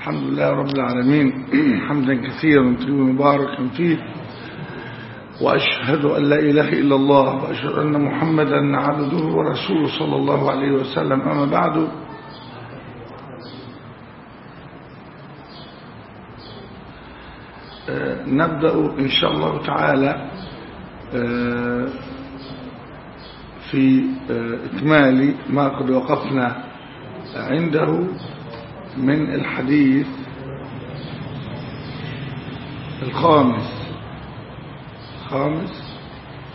الحمد لله رب العالمين حمدا كثيرا طيبا مباركا فيه وأشهد أن لا إله إلا الله وأشهد أن محمدا عبده ورسوله صلى الله عليه وسلم أما بعد نبدأ إن شاء الله تعالى في إكمال ما قد وقفنا عنده من الحديث الخامس خامس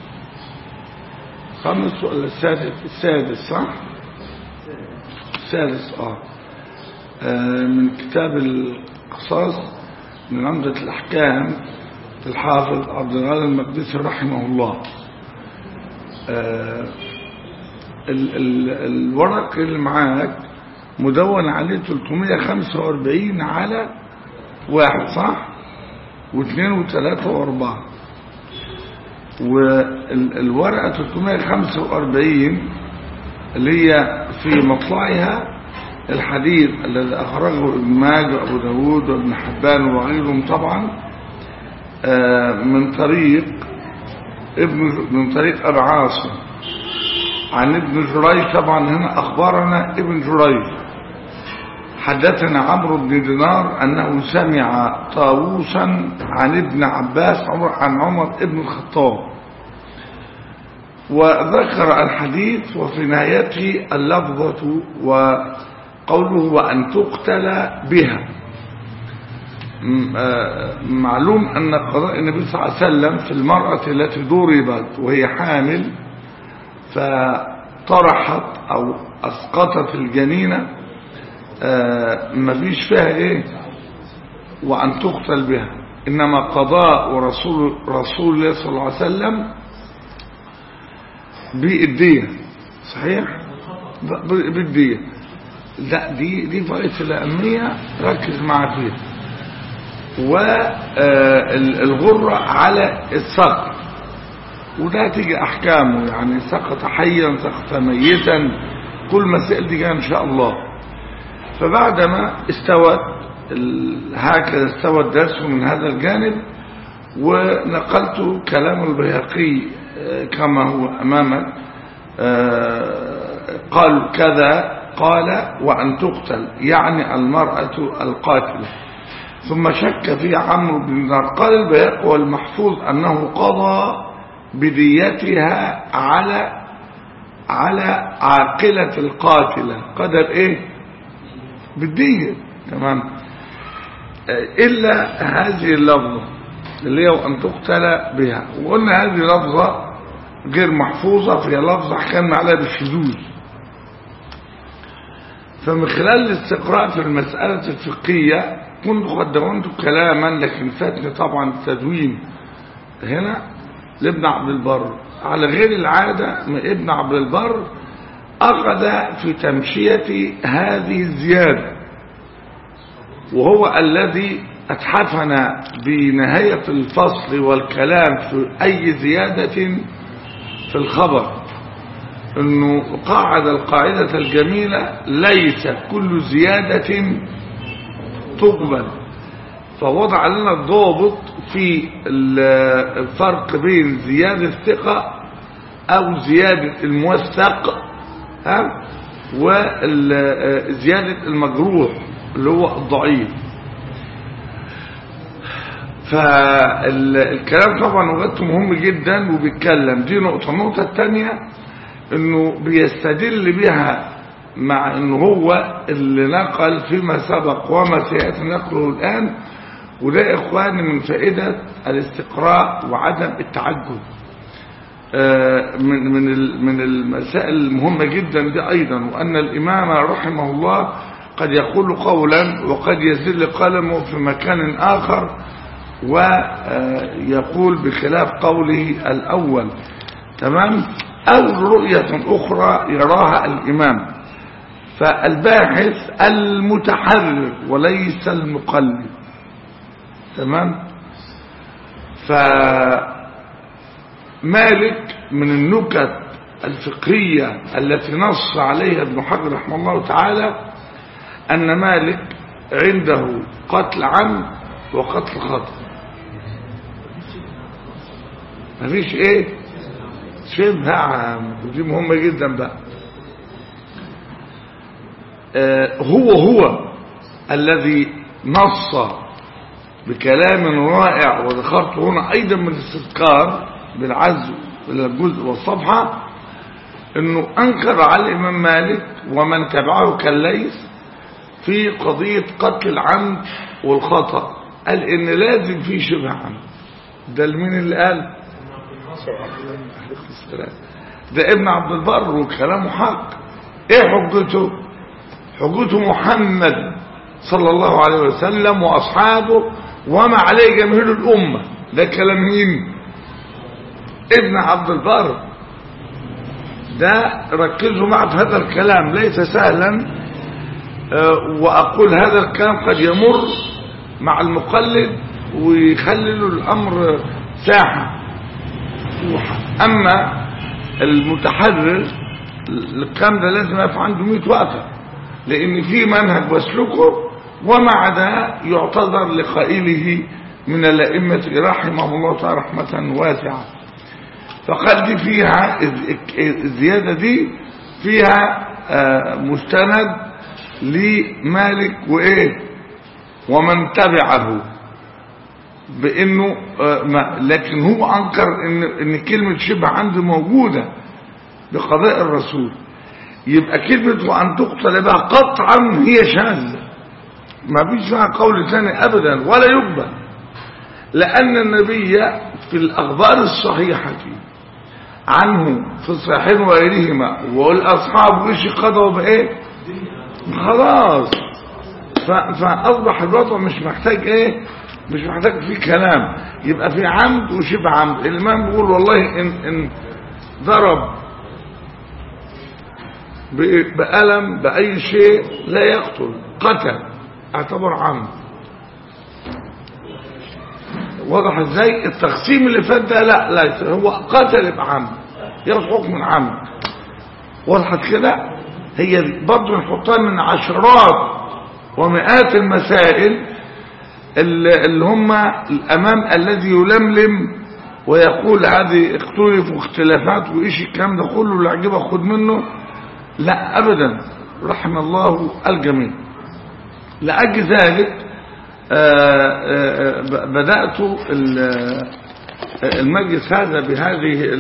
خامس ولا السادس السادس صح السادس آه. آه من كتاب القصاص من عمدة الأحكام الحافظ عبد الغني المقدسي رحمه الله آه ال ال الورق اللي معاك مدون عليه 345 على واحد صح واثنين وثلاثة واربعة والورقة 345 اللي هي في مطلعها الحديث الذي أخرجه ابن ماجه وأبو داود وابن حبان وغيرهم طبعا من طريق ابن من طريق أبي عاصم عن ابن جريج طبعا هنا أخبرنا ابن جريج حدثنا عمرو بن دينار أنه سمع طاووسا عن ابن عباس عن عمر ابن الخطاب وذكر الحديث وفي نهايته اللفظة وقوله وأن تقتل بها معلوم أن قضاء النبي صلى الله عليه وسلم في المرأة التي ضربت وهي حامل فطرحت أو أسقطت الجنينة ما فيش فيها إيه وأن تقتل بها إنما قضاء رسول, رسول الله صلى الله عليه وسلم بالدية صحيح بالدية لا دي دي فائدة الأهمية ركز معها فيها والغرة على الصقر وده تيجي أحكامه يعني سقط حيا سقط ميتا كل مسائل دي إن شاء الله فبعدما استوت هكذا استوى الدرس من هذا الجانب ونقلت كلام البيهقي كما هو أمامك قال كذا قال وأن تقتل يعني المرأة القاتلة ثم شك في عمرو بن دينار قال البيهقي والمحفوظ أنه قضى بديتها على على عاقلة القاتلة قدر ايه بالدية تمام إلا هذه اللفظة اللي هي أن تقتل بها وقلنا هذه لفظة غير محفوظة فهي لفظة حكمنا عليها بالشذوذ فمن خلال الاستقراء في المسألة الفقهية كنت قدمت كلاما لكن فاتني طبعا التدوين هنا لابن عبد البر على غير العادة من ابن عبد البر أخذ في تمشية هذه الزيادة وهو الذي أتحفنا بنهاية الفصل والكلام في أي زيادة في الخبر أنه قاعد القاعدة الجميلة ليس كل زيادة تقبل فوضع لنا الضابط في الفرق بين زيادة الثقة أو زيادة الموثق ها وزيادة المجروح اللي هو الضعيف فالكلام طبعا وجدته مهم جدا وبيتكلم دي نقطة النقطة الثانية انه بيستدل بها مع انه هو اللي نقل فيما سبق وما سيأتي نقله الآن وده إخواني من فائدة الاستقراء وعدم التعجب من من من المسائل المهمة جدا دي أيضا وأن الإمام رحمه الله قد يقول قولا وقد يزل قلمه في مكان آخر ويقول بخلاف قوله الأول تمام أو رؤية أخرى يراها الإمام فالباحث المتحرر وليس المقلد تمام فمالك من النكت الفقهية التي نص عليها ابن حجر رحمه الله تعالى أن مالك عنده قتل عمد وقتل خطأ مفيش ايه شبه عام ودي مهمة جدا بقى آه هو هو الذي نص بكلام رائع وذكرت هنا ايضا من الاستذكار بالعزو الى الجزء والصفحة انه انكر على الامام مالك ومن تبعه كالليث في قضية قتل العمد والخطأ قال ان لازم في شبه عمد ده المين اللي قال ده ابن عبد البر وكلامه حق ايه حجته حجته محمد صلى الله عليه وسلم واصحابه وما عليه جماهير الامه ده كلام مين ابن عبد البر ده ركزوا معي في هذا الكلام ليس سهلا واقول هذا الكلام قد يمر مع المقلد ويخلي له الامر ساحه اما المتحرر الكلام ده لازم يقف عنده 100 وقفه لان في منهج بسلكه ومع ده يعتذر لقائله من الائمه رحمه الله تعالى رحمه واسعه فقد دي فيها الزياده دي فيها مستند لمالك وايه ومن تبعه بانه ما لكن هو انكر ان ان كلمه شبه عنده موجوده بقضاء الرسول يبقى كلمه وان تقتل بها قطعا هي شاذه ما فيش فيها قول ثاني ابدا ولا يقبل لان النبي في الاخبار الصحيحه عنه في الصحيحين وغيرهما والاصحاب ايش قضوا بايه خلاص فاصبح الوضع مش محتاج ايه مش محتاج فيه كلام يبقى في عمد وشبه عمد الامام بيقول والله ان ان ضرب بألم بأي شيء لا يقتل قتل اعتبر عمد واضح ازاي التقسيم اللي فات ده لا لا هو قتل يبقى عمد ياخد حكم العمد وضحت كده هي برضه نحطها من عشرات ومئات المسائل اللي هم الامام الذي يلملم ويقول هذه اختلفوا اختلافات وايش الكلام ده كله اللي عجبه خد منه لا ابدا رحم الله الجميع لاجل ذلك آآ آآ بدات المجلس هذا بهذه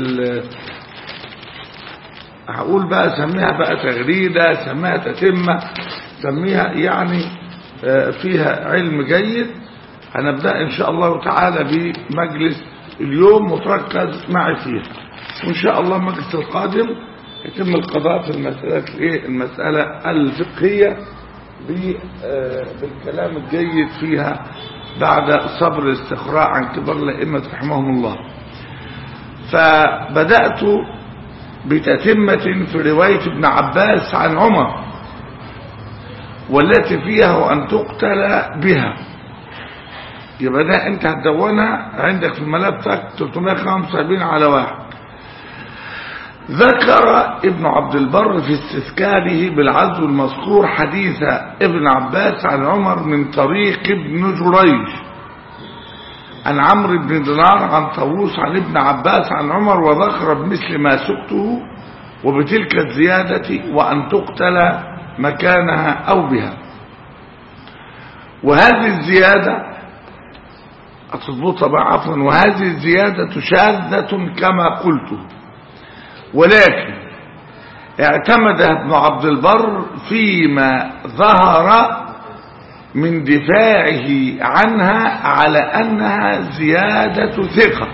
هقول بقى سميها بقى تغريده سميها تتمه سميها يعني فيها علم جيد هنبدأ إن شاء الله تعالى بمجلس اليوم متركز معي فيها وإن شاء الله المجلس القادم يتم القضاء في المسألة إيه المسألة الفقهية بالكلام الجيد فيها بعد صبر الاستقراء عن كبار الأئمة رحمهم الله فبدأت بتتمة في رواية ابن عباس عن عمر والتي فيها وأن تقتل بها يبقى ده انت هتدونها عندك في ملفك 375 على واحد ذكر ابن عبد البر في استذكاره بالعزو المذكور حديث ابن عباس عن عمر من طريق ابن جريج عن عمرو بن دينار عن طاووس عن ابن عباس عن عمر وذكر بمثل ما سقته وبتلك الزيادة وأن تقتل مكانها أو بها وهذه الزيادة أتضبطها بقى عفوا وهذه الزيادة شاذة كما قلت ولكن اعتمد ابن عبد البر فيما ظهر من دفاعه عنها على أنها زيادة ثقة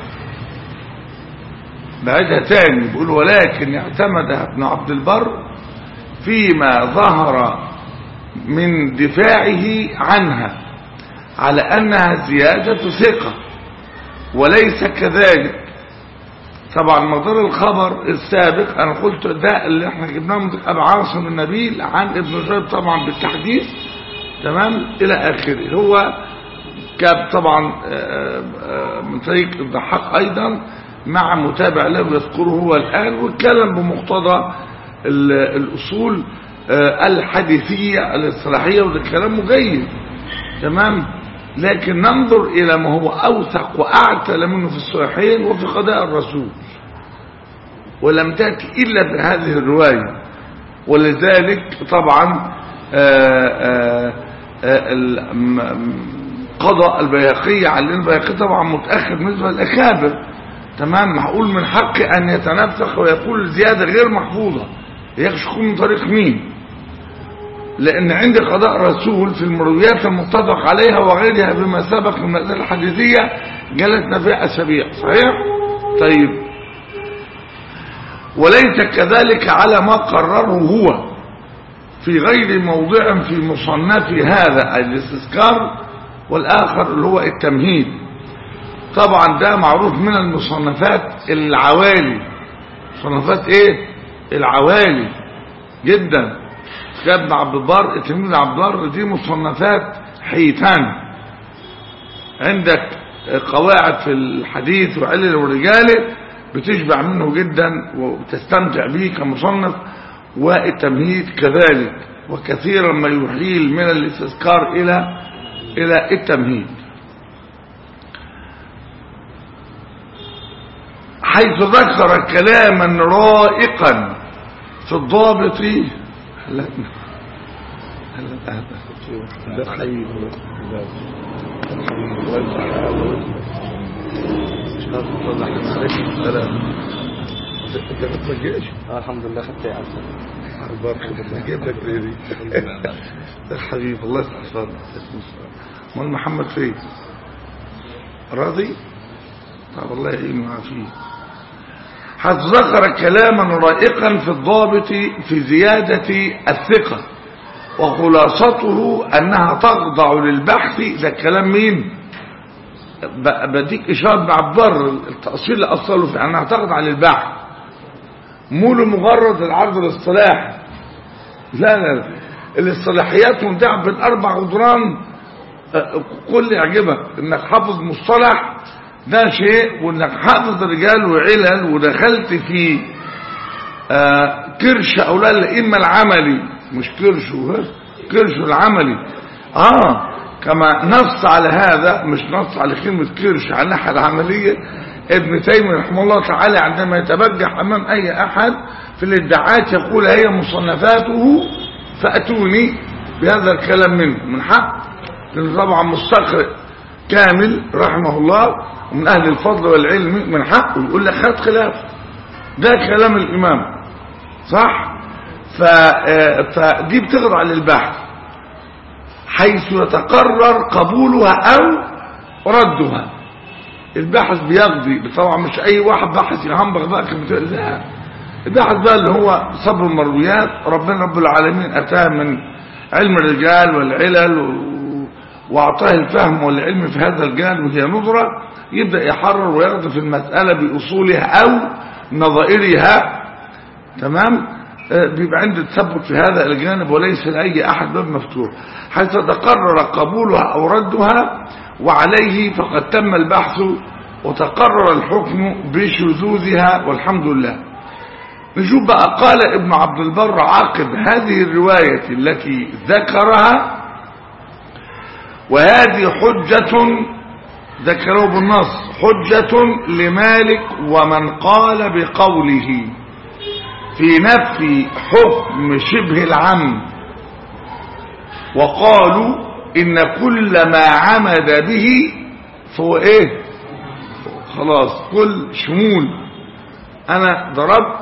بعدها تاني بيقول ولكن اعتمد ابن عبد البر فيما ظهر من دفاعه عنها على أنها زيادة ثقة وليس كذلك طبعا مقدار الخبر السابق أنا قلت ده اللي احنا جبناه من أبو عاصم النبيل عن ابن جريب طبعا بالتحديث تمام إلى آخره هو كاب طبعا من طريق الضحاك أيضا مع متابع له يذكره هو الآن واتكلم بمقتضى الأصول الحديثية الاصطلاحية وده كلامه جيد تمام لكن ننظر إلى ما هو أوثق وأعتل منه في الصحيحين وفي قضاء الرسول ولم تأتي إلا بهذه الرواية ولذلك طبعا آآ آآ قضاء البياقي على البياقي طبعا متأخر بالنسبة للأكابر تمام معقول من حقه أن يتنفخ ويقول زيادة غير محفوظة يخشى من طريق مين لأن عندي قضاء رسول في المرويات المتفق عليها وغيرها بما سبق من المسألة الحديثية جلسنا فيها أسابيع صحيح؟ طيب وليس كذلك على ما قرره هو في غير موضع في مصنف هذا الاستذكار والآخر اللي هو التمهيد طبعا ده معروف من المصنفات العوالي مصنفات ايه العوالي جدا كتاب عبد البر التلميذ عبد البر دي مصنفات حيتان عندك قواعد في الحديث وعلل والرجال بتشبع منه جدا وبتستمتع به كمصنف والتمهيد كذلك وكثيرا ما يحيل من الاستذكار الى الى التمهيد حيث ذكر كلاما رائقا في الضابط هلا هلا ده حي انت ما تجيش الحمد لله خدت يا عبد جيب لك ريدي الحبيب الله يحفظك امال محمد فين راضي طب الله يعينه ويعافيه حيث ذكر كلاما رائقا في الضابط في زيادة الثقة وخلاصته أنها تخضع للبحث ده كلام مين بديك إشارة بعبر التأصيل اللي أصله في أنها تخضع للبحث مو لمجرد العرض الاصطلاحي لا لا لا الاصطلاحيات منتهى بين أربع جدران كل يعجبك انك حافظ مصطلح ده شيء وانك حافظ رجال وعلل ودخلت في آه كرش اولاد الائمه العملي مش كرش كرش العملي اه كما نص على هذا مش نص على كلمه كرش على الناحيه العمليه ابن تيميه رحمه الله تعالى عندما يتبجح امام اي احد في الادعاءات يقول هي مصنفاته فاتوني بهذا الكلام منه من حق لأنه طبعا مستقرئ كامل رحمه الله ومن أهل الفضل والعلم من حقه يقول لك خد خلاف ده كلام الإمام صح ف... فدي بتخضع للبحث حيث يتقرر قبولها أو ردها البحث بيقضي طبعا مش أي واحد بحث يهنبغ بقى كلمة لا البحث بقى اللي هو صبر المرويات ربنا رب العالمين أتاه من علم الرجال والعلل و... واعطاه الفهم والعلم في هذا الجانب وهي نظرة يبدأ يحرر ويغضي في المسألة بأصولها أو نظائرها تمام بيبقى عنده تثبت في هذا الجانب وليس لأي أحد باب مفتوح حيث تقرر قبولها أو ردها وعليه فقد تم البحث وتقرر الحكم بشذوذها والحمد لله نشوف بقى قال ابن عبد البر عاقب هذه الرواية التي ذكرها وهذه حجة ذكروا بالنص حجة لمالك ومن قال بقوله في نفي حكم شبه العم وقالوا إن كل ما عمد به فهو إيه خلاص كل شمول أنا ضربت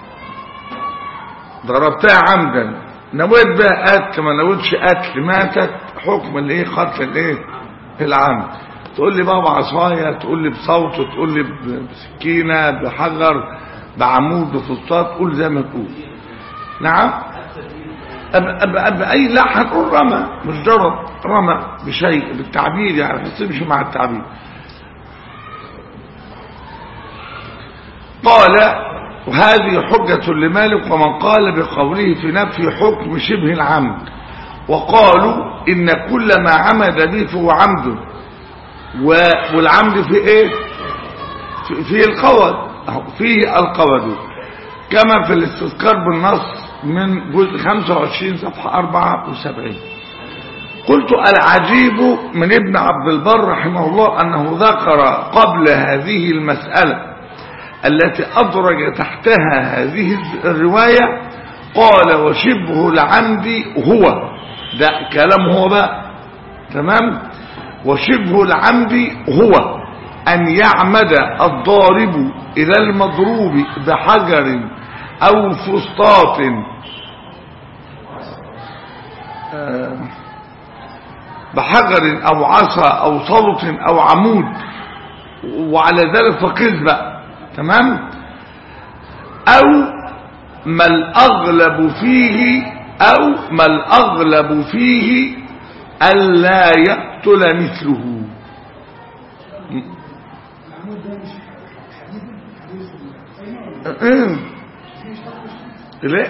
ضربتها عمدا نويت بها قتل ما نويتش قتل ماتت حكم الايه قتل الايه العمد تقول لي بقى بعصايه تقول لي بصوت تقول لي بسكينه بحجر بعمود بفسطاط قول زي ما تقول نعم بأي لا هنقول رمى مش ضرب رمى بشيء بالتعبير يعني بس تمشي مع التعبير قال وهذه حجة لمالك ومن قال بقوله في نفي حكم شبه العمد وقالوا إن كل ما عمد به فهو عمد والعمد في إيه في, في القود فيه القود كما في الاستذكار بالنص من جزء 25 صفحة 74 قلت العجيب من ابن عبد البر رحمه الله أنه ذكر قبل هذه المسألة التي أدرج تحتها هذه الرواية قال وشبه العمد هو ده كلام هو بقى تمام وشبه العمد هو أن يعمد الضارب إلى المضروب بحجر أو فسطاط آه، بحجر أو عصا أو صوت أو عمود وعلى ذلك فقيس بقى تمام أو ما الأغلب فيه أو ما الأغلب فيه ألا يقتل مثله إيه؟ لا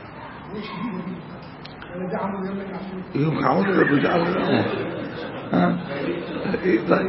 يمكن عمود الرجال ها ايه طيب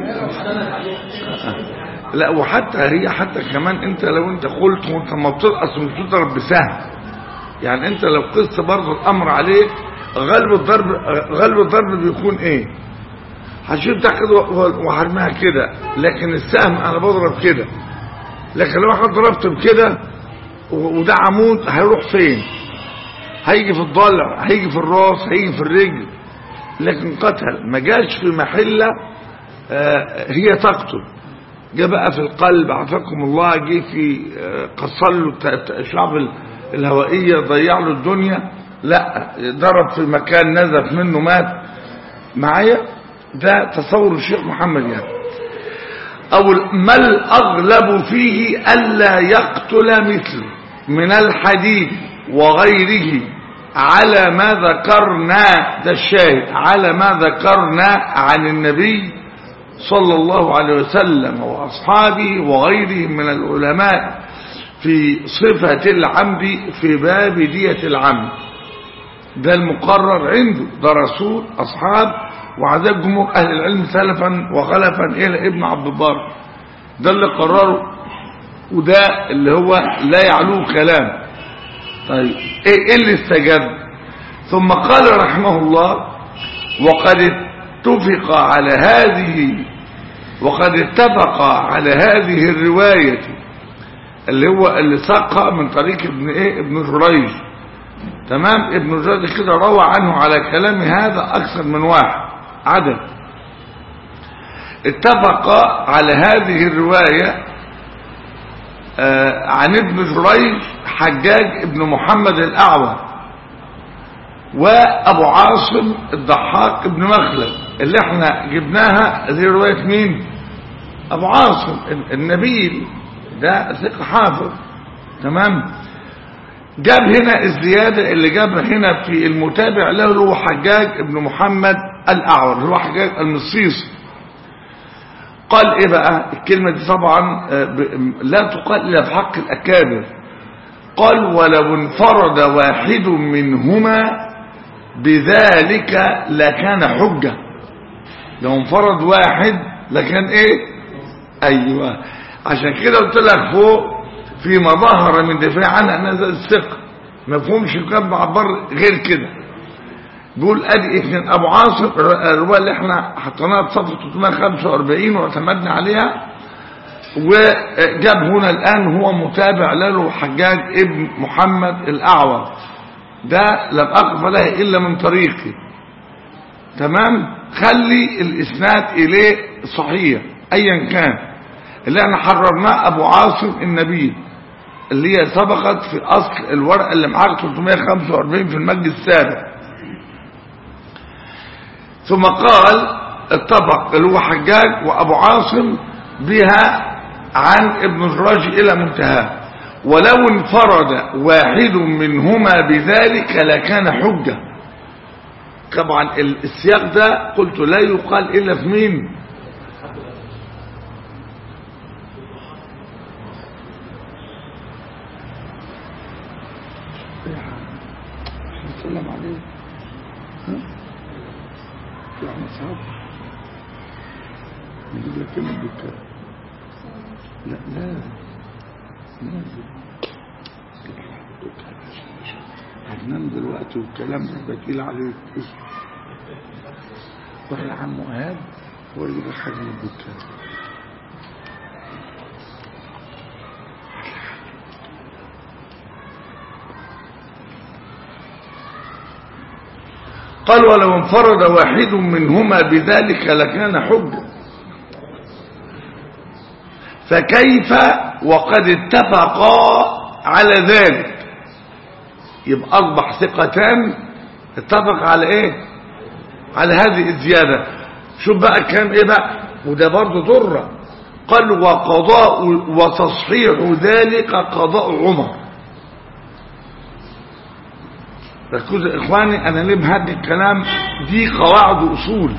لا وحتى هي حتى كمان انت لو انت قلت وانت ما بترقص مش بتضرب بسهم يعني انت لو قست برضه الامر عليك غالب الضرب غالب الضرب بيكون ايه هشيل تاخد وهرميها كده لكن السهم انا بضرب كده لكن لو انا ضربت بكده و- وده عمود هيروح فين هيجي في الضلع هيجي في الراس هيجي في الرجل لكن قتل ما جاش في محلة آه، هي تقتل جاء بقى في القلب عافاكم الله جه في آه، قصر له الت- الت- الشعب ال- الهوائية ضيع له الدنيا لا ضرب في مكان نزف منه مات معايا ده تصور الشيخ محمد يعني أو ما الأغلب فيه ألا يقتل مثله من الحديد وغيره على ما ذكرنا ده الشاهد على ما ذكرنا عن النبي صلى الله عليه وسلم وأصحابه وغيرهم من العلماء في صفة العمد في باب دية العمد ده المقرر عنده ده رسول أصحاب وعذاب جمهور أهل العلم سلفا وخلفا إلى ابن عبد البر ده اللي قرره وده اللي هو لا يعلوه كلام طيب ايه إيه اللي استجاب ثم قال رحمه الله وقد اتفق على هذه وقد اتفق على هذه الرواية اللي هو اللي ساقها من طريق ابن ايه ابن جريج تمام ابن جريج كده روى عنه على كلام هذا اكثر من واحد عدد اتفق على هذه الرواية آه، عن ابن جريج حجاج ابن محمد الأعور وأبو عاصم الضحاك ابن مخلد اللي احنا جبناها دي رواية مين أبو عاصم ال- النبيل ده ثقة حافظ تمام جاب هنا الزيادة اللي جابها هنا في المتابع له اللي هو حجاج ابن محمد الأعور اللي هو حجاج المصيصي قال ايه بقى الكلمة دي طبعا آه، ب- لا تقال الا في حق الاكابر قال ولو انفرد واحد منهما بذلك لكان حجة لو انفرد واحد لكان ايه ايوه عشان كده قلت لك فوق فيما ظهر من دفاع عنها نزل الثقة مفهومش كان بعبر غير كده بيقول ادي اثنين ابو عاصم الروايه اللي احنا حطيناها في صفحه 345 واعتمدنا عليها وجاب هنا الان هو متابع له حجاج ابن محمد الاعور ده لم اقف له الا من طريقي تمام خلي الاسناد اليه صحيح ايا كان اللي احنا حررناه ابو عاصم النبيل اللي هي سبقت في اصل الورقه اللي معاك 345 في المجلس السابق ثم قال اتفق اللي هو حجاج وابو عاصم بها عن ابن جراج الى منتهى ولو انفرد واحد منهما بذلك لكان حجة طبعا ال- السياق ده قلت لا يقال الا في مين سلام عليك يعني صعب نجيب لك كلمة بالكلام لا لا لازم هتنام دلوقتي والكلام ده تقيل عليك روح لعم ايهاب ويجيب الحديث بالتالي قال ولو انفرد واحد منهما بذلك لكان حجة فكيف وقد اتفقا على ذلك يبقى أصبح ثقتان اتفق على ايه على هذه الزيادة شوف بقى كان ايه بقى وده برضه ضرة قال وقضاء وتصحيح ذلك قضاء عمر ركزوا يا اخواني انا ليه بهدي الكلام دي قواعد اصول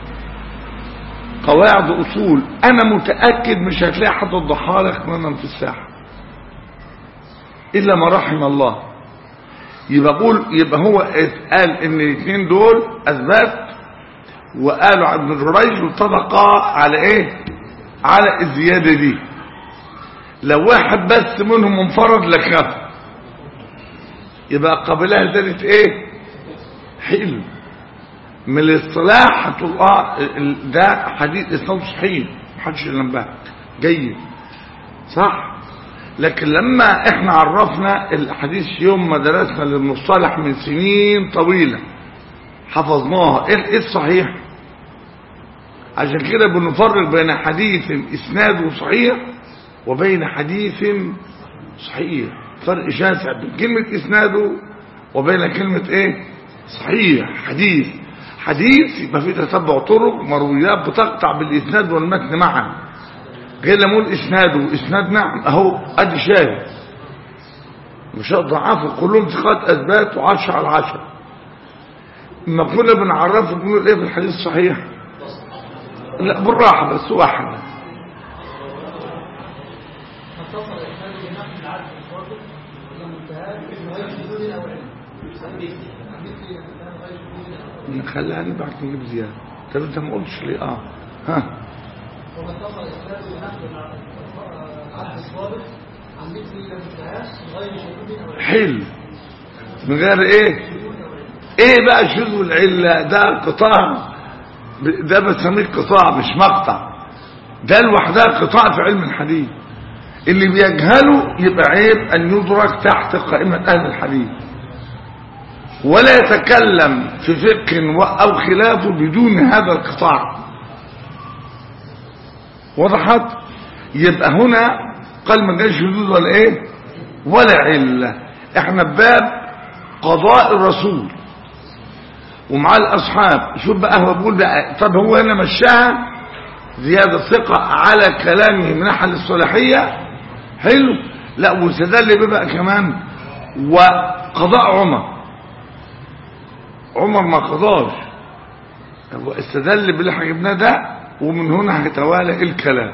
قواعد اصول انا متاكد مش هتلاقي حد وضحها لك مثلا في الساحه الا ما رحم الله يبقى قول يبقى هو قال ان الاثنين دول اثبات وقالوا عن ابن جريج واتفقا على ايه على الزياده دي لو واحد بس منهم انفرد لكفى يبقى قبلها زادت ايه حلو من الاصطلاح هتقول اه ده حديث اسناد صحيح محدش ينبهك جيد صح لكن لما احنا عرفنا الحديث يوم ما درسنا للمصطلح من سنين طويلة حفظناها ايه الصحيح عشان كده بنفرق بين حديث اسناده صحيح وبين حديث صحيح فرق شاسع بين كلمة اسناده وبين كلمة ايه صحيح حديث حديث يبقى فيه تتبع طرق مرويات بتقطع بالاسناد والمتن معا غير لما اقول اسناده اسناد نعم اهو ادي شاهد مش ضعافه كلهم ثقات اثبات وعشرة على عشرة لما كنا بنعرفه بنقول ايه في الحديث الصحيح لا بالراحة بس واحدة نخليها نبعت نجيب زيادة طب انت ما قلتش ليه اه ها وما اتصل اسناده بنقل العبد الصادق عن مثل لم انتهاش غير شهود او حلو من غير ايه ايه بقى شذو العلة ده قطاع ده بسميه قطاع مش مقطع ده لوحدها قطاع في علم الحديث اللي بيجهله يبقى عيب ان يدرك تحت قائمة اهل الحديث ولا يتكلم في فقه او خلافه بدون هذا القطاع وضحت يبقى هنا قال ما جاش شذوذ ولا ايه ولا علة احنا بباب قضاء الرسول ومع الاصحاب شوف بقى هو بيقول بقى طب هو هنا مشاها زيادة ثقة على كلامه من ناحية الصلاحية حلو لا واستدل بيه بقى كمان وقضاء عمر عمر ما قضاش هو استدل باللي احنا جبناه ده ومن هنا هيتوالى الكلام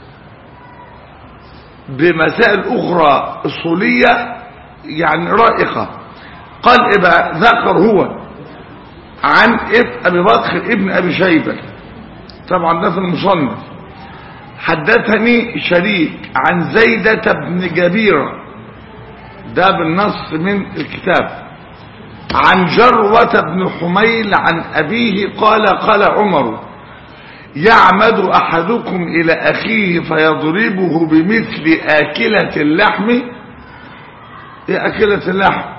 بمسائل اخرى اصوليه يعني رائقه قال إيه بقى ذكر هو عن ابي بكر ابن ابي شيبه طبعا ده في المصنف حدثني شريك عن زيدة بن جبيرة ده بالنص من الكتاب عن جروة بن حميل عن أبيه قال قال عمر يعمد أحدكم إلى أخيه فيضربه بمثل آكلة اللحم إيه آكلة اللحم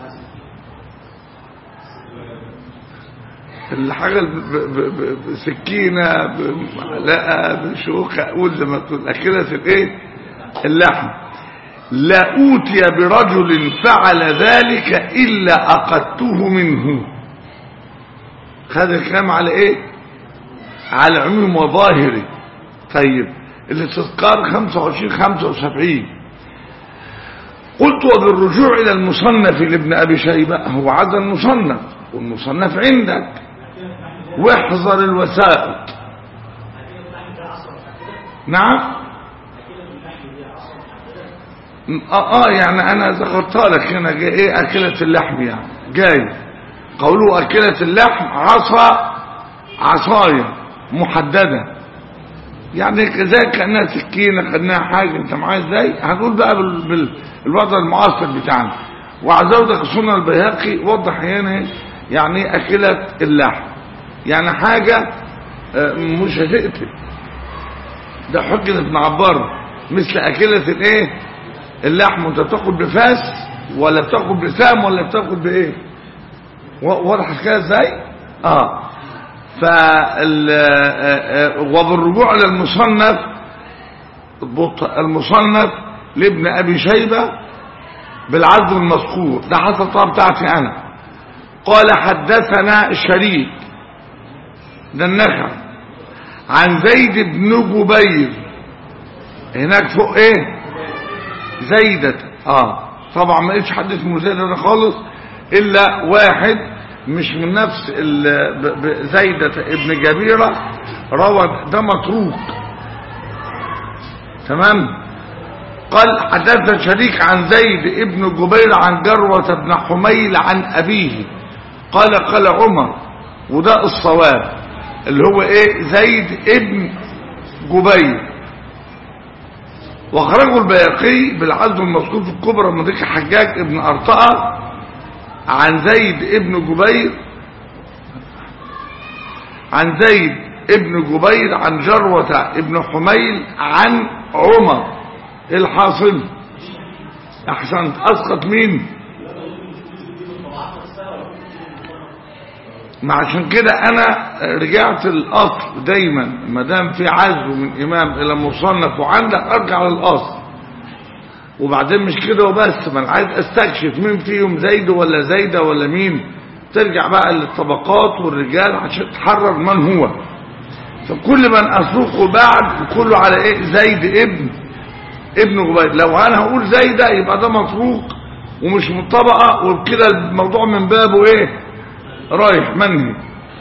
الحاجة بسكينة بمعلقة بشوكة أقول زي ما تقول أكلة الإيه اللحم لا أوتي برجل فعل ذلك إلا أخذته منه خد الكلام على إيه على عموم وظاهري طيب الاستذكار 25 75 قلت وبالرجوع إلى المصنف لابن أبي شيبة هو عاد المصنف والمصنف عندك واحذر الوسائط نعم اه, آه يعني انا ذكرتها لك هنا جاي ايه اكلة اللحم يعني جاي قوله اكلة اللحم عصا عصاية محددة يعني زي كأنها سكينة كأنها حاجة انت معايا ازاي هنقول بقى بال... بال... الوضع المعاصر بتاعنا وعزودك السنة البيهقي وضح هنا يعني اكلة اللحم يعني حاجة آه، مش هتقتل ده حجة ابن عبار مثل أكلة الايه اللحم انت بتاكل بفاس ولا بتاكل بسام ولا بتاكل بايه و- واضح الحكايه ازاي اه فال آه، آه، وبالرجوع للمصنف بط- المصنف لابن ابي شيبه بالعزم المذكور ده حسب الطبعه بتاعتي انا قال حدثنا الشريك ده النخع عن زيد بن جبير هناك فوق ايه زيدة اه طبعا ما لقيتش حد اسمه زيدة ده خالص الا واحد مش من نفس ال- ب- ب- زيدة ابن جبيرة روى ده متروك تمام قال حدثنا شريك عن زيد ابن جبير عن جروة بن حميل عن أبيه قال قال عمر وده الصواب اللي هو ايه زيد ابن جبير واخرجه البياقي بالعزم المذكور في الكبرى من ذكر حجاج ابن أرطاء عن زيد ابن جبير عن زيد ابن جبير عن جروة ابن حميل عن عمر الحاصل احسنت اسقط مين ما عشان كده انا رجعت الاصل دايما ما دام في عزو من امام الى مصنف وعندك ارجع للاصل وبعدين مش كده وبس ما انا عايز استكشف مين فيهم زيد ولا زيده ولا مين ترجع بقى للطبقات والرجال عشان تحرر من هو فكل من اسوقه بعد كله على ايه زيد ابن ابن جبير لو انا هقول زيده يبقى ده مطروق ومش مطبقه وبكده الموضوع من بابه ايه رايح منهي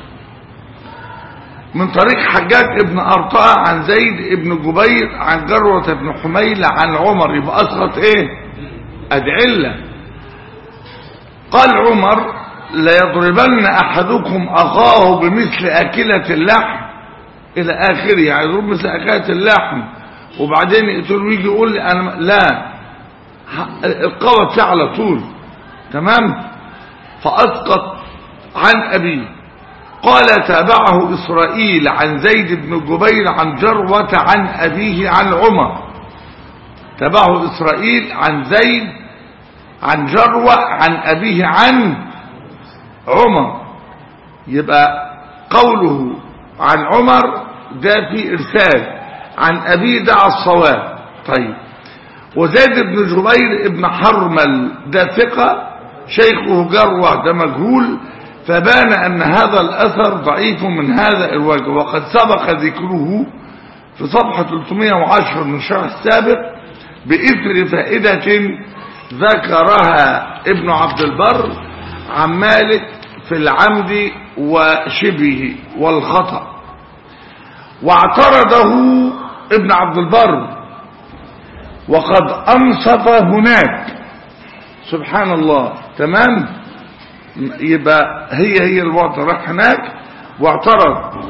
من طريق حجاج ابن أرطاء عن زيد ابن جبير عن جروة بن حميل عن عمر يبقى أسقط ايه أدعلة قال عمر ليضربن أحدكم أخاه بمثل أكلة اللحم إلى آخره يعني يضرب مثل أكلة اللحم وبعدين يقتل ويجي يقول لي أنا لا القوة بتاعه على طول تمام فأسقط عن أبيه قال تابعه إسرائيل عن زيد بن جبير عن جروة عن أبيه عن عمر تابعه إسرائيل عن زيد عن جروة عن أبيه عن عمر يبقى قوله عن عمر ده في إرسال عن أبيه ده على الصواب طيب وزيد بن جبير ابن حرمل ده ثقة شيخه جروة ده مجهول فبان أن هذا الأثر ضعيف من هذا الوجه وقد سبق ذكره في صفحة 310 من الشرح السابق بإثر فائدة ذكرها ابن عبد البر عن مالك في العمد وشبهه والخطأ واعترضه ابن عبد البر وقد أنصف هناك سبحان الله تمام يبقى هي هي الوضع راح هناك واعترض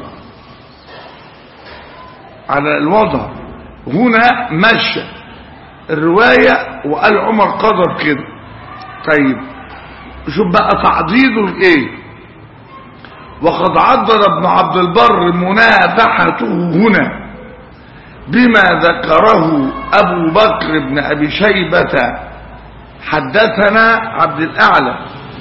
على الوضع هنا مشى الرواية وقال عمر قدر كده طيب شوف بقى تعضيده الايه وقد عضد ابن عبد البر منافحته هنا بما ذكره ابو بكر بن ابي شيبة حدثنا عبد الاعلى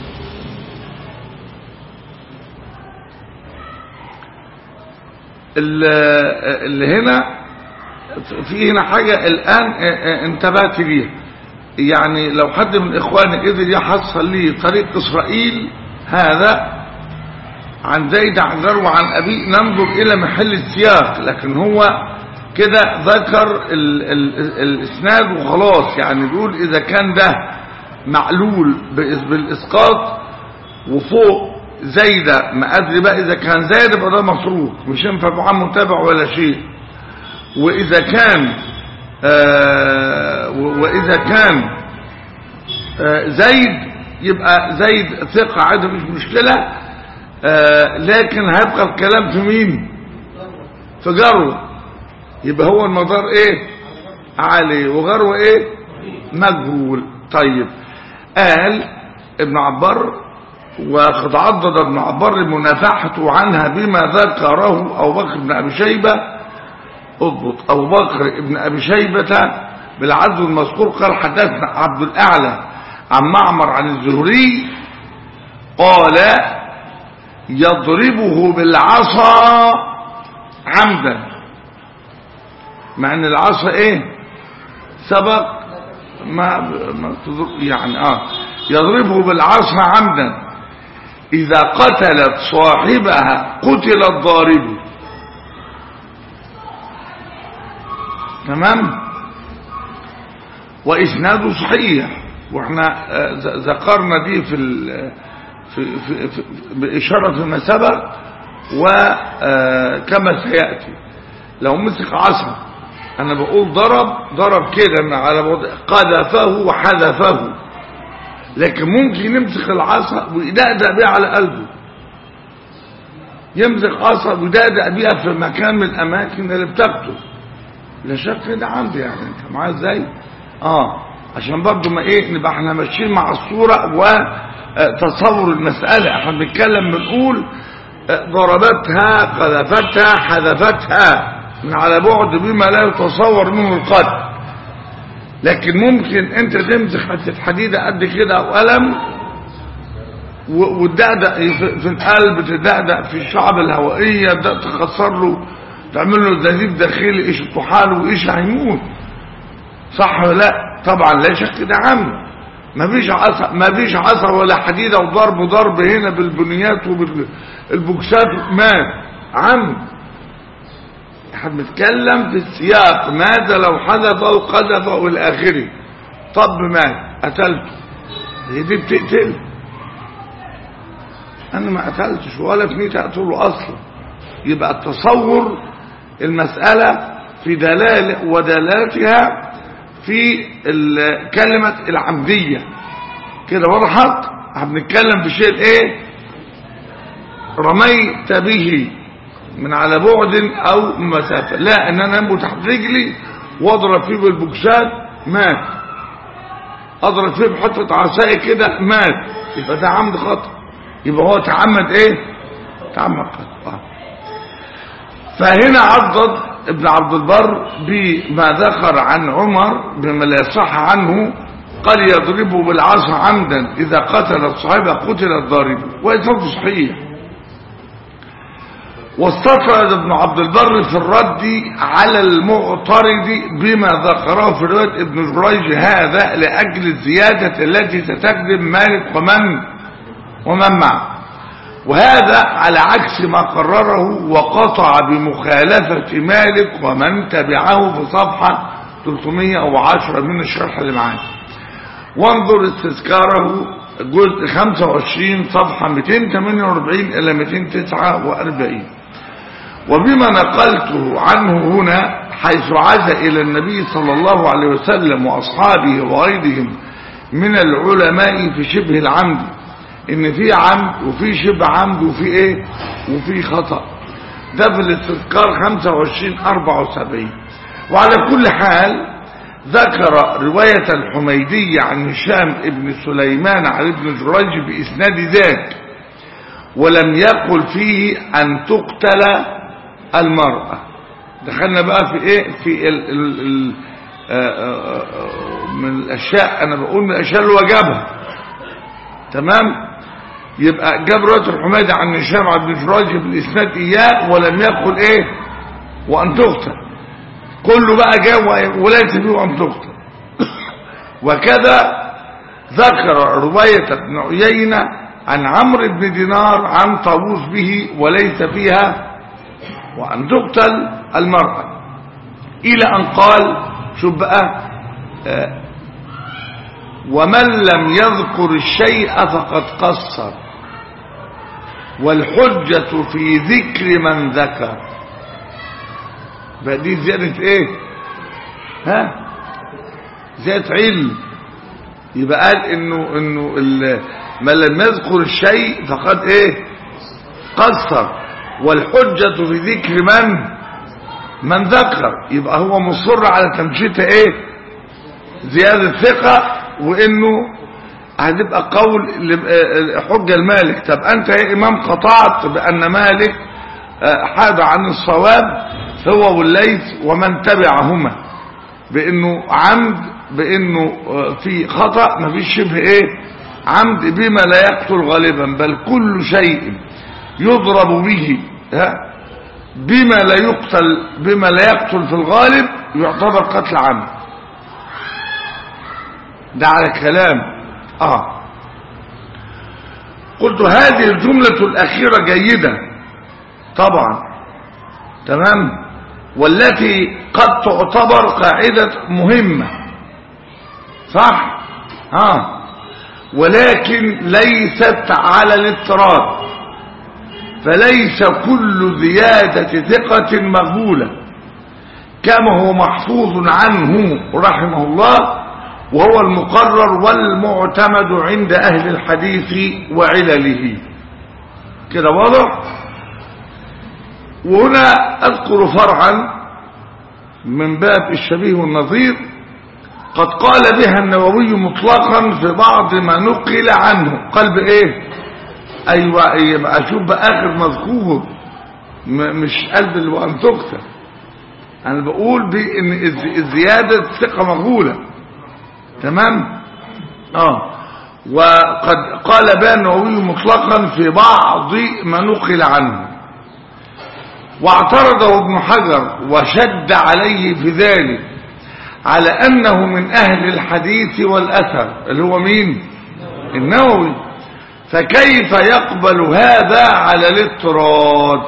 اللي هنا في هنا حاجة الآن انتبهت ليها يعني لو حد من إخواني قدر يحصل لي طريق إسرائيل هذا عن زيد عن جر وعن أبي ننظر إلى محل السياق لكن هو كده ذكر ال ال الإسناد وخلاص يعني بيقول إذا كان ده معلول بالإسقاط وفوق زايدة ما أدري بقى إذا كان زايد يبقى ده مصروف مش ينفع معاه متابع ولا شيء وإذا كان آه وإذا كان آه زيد يبقى زيد ثقة عادي مش مشكلة آه لكن هيبقى الكلام في مين في جروة يبقى هو المدار ايه عالي وجروة ايه مجهول طيب قال ابن عبر وقد عضد ابن عبر منافحته عنها بما ذكره أبو بكر بن أبي شيبة اضبط أبو بكر بن أبي شيبة بالعدل المذكور قال حدثنا عبد الأعلى عن معمر عن الزهري قال يضربه بالعصا عمدا مع ان العصا ايه سبق ما, ما تضر- يعني اه يضربه بالعصا عمدا اذا قتلت صاحبها قتل الضارب تمام واسناده صحيح واحنا آه، ذ- ذكرنا دي في ال- في في في بإشارة فيما سبق وكما سيأتي لو مسك عصا أنا بقول ضرب ضرب كده من على وضع قذفه وحذفه لكن ممكن يمسك العصا ويدقدق بيها على قلبه يمسك عصا ويدقدق بيها في مكان من الأماكن اللي بتاخده لا شك ده عندي يعني انت معايا ازاي اه عشان برضو ما ايه نبقى احنا ماشيين مع الصورة وتصور المسألة احنا بنتكلم بنقول آه، ضربتها قذفتها حذفتها من على بعد بما لا يتصور منه القدر لكن ممكن انت تمسك حتة حديدة قد كده او قلم و- وتدقدق في في القلب تدقدق في الشعب الهوائية تبدأ تخسر له تعمل له نزيف داخلي ايش طحال وايش هيموت صح ولا لا طبعا لا شك ده عم ما فيش عصا ما فيش عصا ولا حديده وضرب ضرب هنا بالبنيات وبالبوكسات مات عم احنا بنتكلم في السياق ماذا لو حدث او قذف او الى اخره طب مات قتلته هي دي بتقتل انا ما قتلتش ولا في نيتي اقتله اصلا يبقى التصور المسألة في دلالة ودلالتها في ال- كلمة العمدية كده وضحت بنتكلم في شيء ايه رميت به من على بعد او مسافة لا ان انا انبو تحت رجلي واضرب فيه بالبوكسات مات اضرب فيه بحطة عصاية كده مات يبقى ده عمد خطأ يبقى هو تعمد ايه تعمد خطأ آه. فهنا عضد ابن عبد البر بما ذكر عن عمر بما لا يصح عنه قال يضربه بالعصا عمدا إذا قتل الصحابة قتل الضارب وإسناده صحيح واستطرد ابن عبد البر في الرد على المعترض بما ذكره في رواية ابن جريج هذا لأجل الزيادة التي ستخدم مالك ومن ومن معه وهذا على عكس ما قرره وقطع بمخالفة مالك ومن تبعه في صفحة 310 من الشرح اللي معانا وانظر استذكاره جزء 25 صفحة 248 إلى 249 وبما نقلته عنه هنا حيث عاد إلى النبي صلى الله عليه وسلم وأصحابه وغيرهم من العلماء في شبه العمد ان في عمد وفي شبه عمد وفي ايه وفي خطأ ده في الاستذكار 25 74 وعلى كل حال ذكر رواية الحميدية عن هشام ابن سليمان عن ابن جريج بإسناد ذاك ولم يقل فيه أن تقتل المرأة دخلنا بقى في ايه في ال ال ال آآ آآ من الاشياء انا بقول من الاشياء اللي وجبها تمام يبقى جاب روايه الحميدي عن هشام عبد الفراج بالاسناد اياه ولم يقل ايه وان تقتل كله بقى جاء وليس فيه ان تقتل وكذا ذكر روايه ابن عيينه عن عمرو بن دينار عن طاووس به وليس فيها وان تقتل المراه الى ان قال شوف بقى آه ومن لم يذكر الشيء فقد قصر والحجة في ذكر من ذكر فدي زيادة ايه ها زيادة علم يبقى قال انه انه من لم يذكر الشيء فقد ايه قصر والحجة في ذكر من من ذكر يبقى هو مصر على تمشيتها ايه زيادة ثقة وانه هتبقى قول ل- آه، حجة المالك طب أنت يا إمام قطعت بأن مالك آه، حاد عن الصواب هو والليث ومن تبعهما بأنه عمد بأنه آه، في خطأ مفيش شبه إيه عمد بما لا يقتل غالبا بل كل شيء يضرب به ها بما لا يقتل بما لا يقتل في الغالب يعتبر قتل عمد ده على كلام اه قلت هذه الجملة الأخيرة جيدة طبعا تمام والتي قد تعتبر قاعدة مهمة صح ها ولكن ليست على الاضطراد فليس كل زيادة ثقة مقبولة كما هو محفوظ عنه رحمه الله وهو المقرر والمعتمد عند أهل الحديث وعلله كده واضح وهنا أذكر فرعا من باب الشبيه والنظير قد قال بها النووي مطلقا في بعض ما نقل عنه قال بإيه أيوة يبقى أشوف بآخر مذكور م- مش قلب وأن تكتب أنا بقول بإن الز- الزيادة ثقة مقبولة تمام اه وقد قال بها النووي مطلقا في بعض ما نقل عنه واعترضه ابن حجر وشد عليه في ذلك على أنه من أهل الحديث والأثر اللي هو مين النووي فكيف يقبل هذا على الاضطراد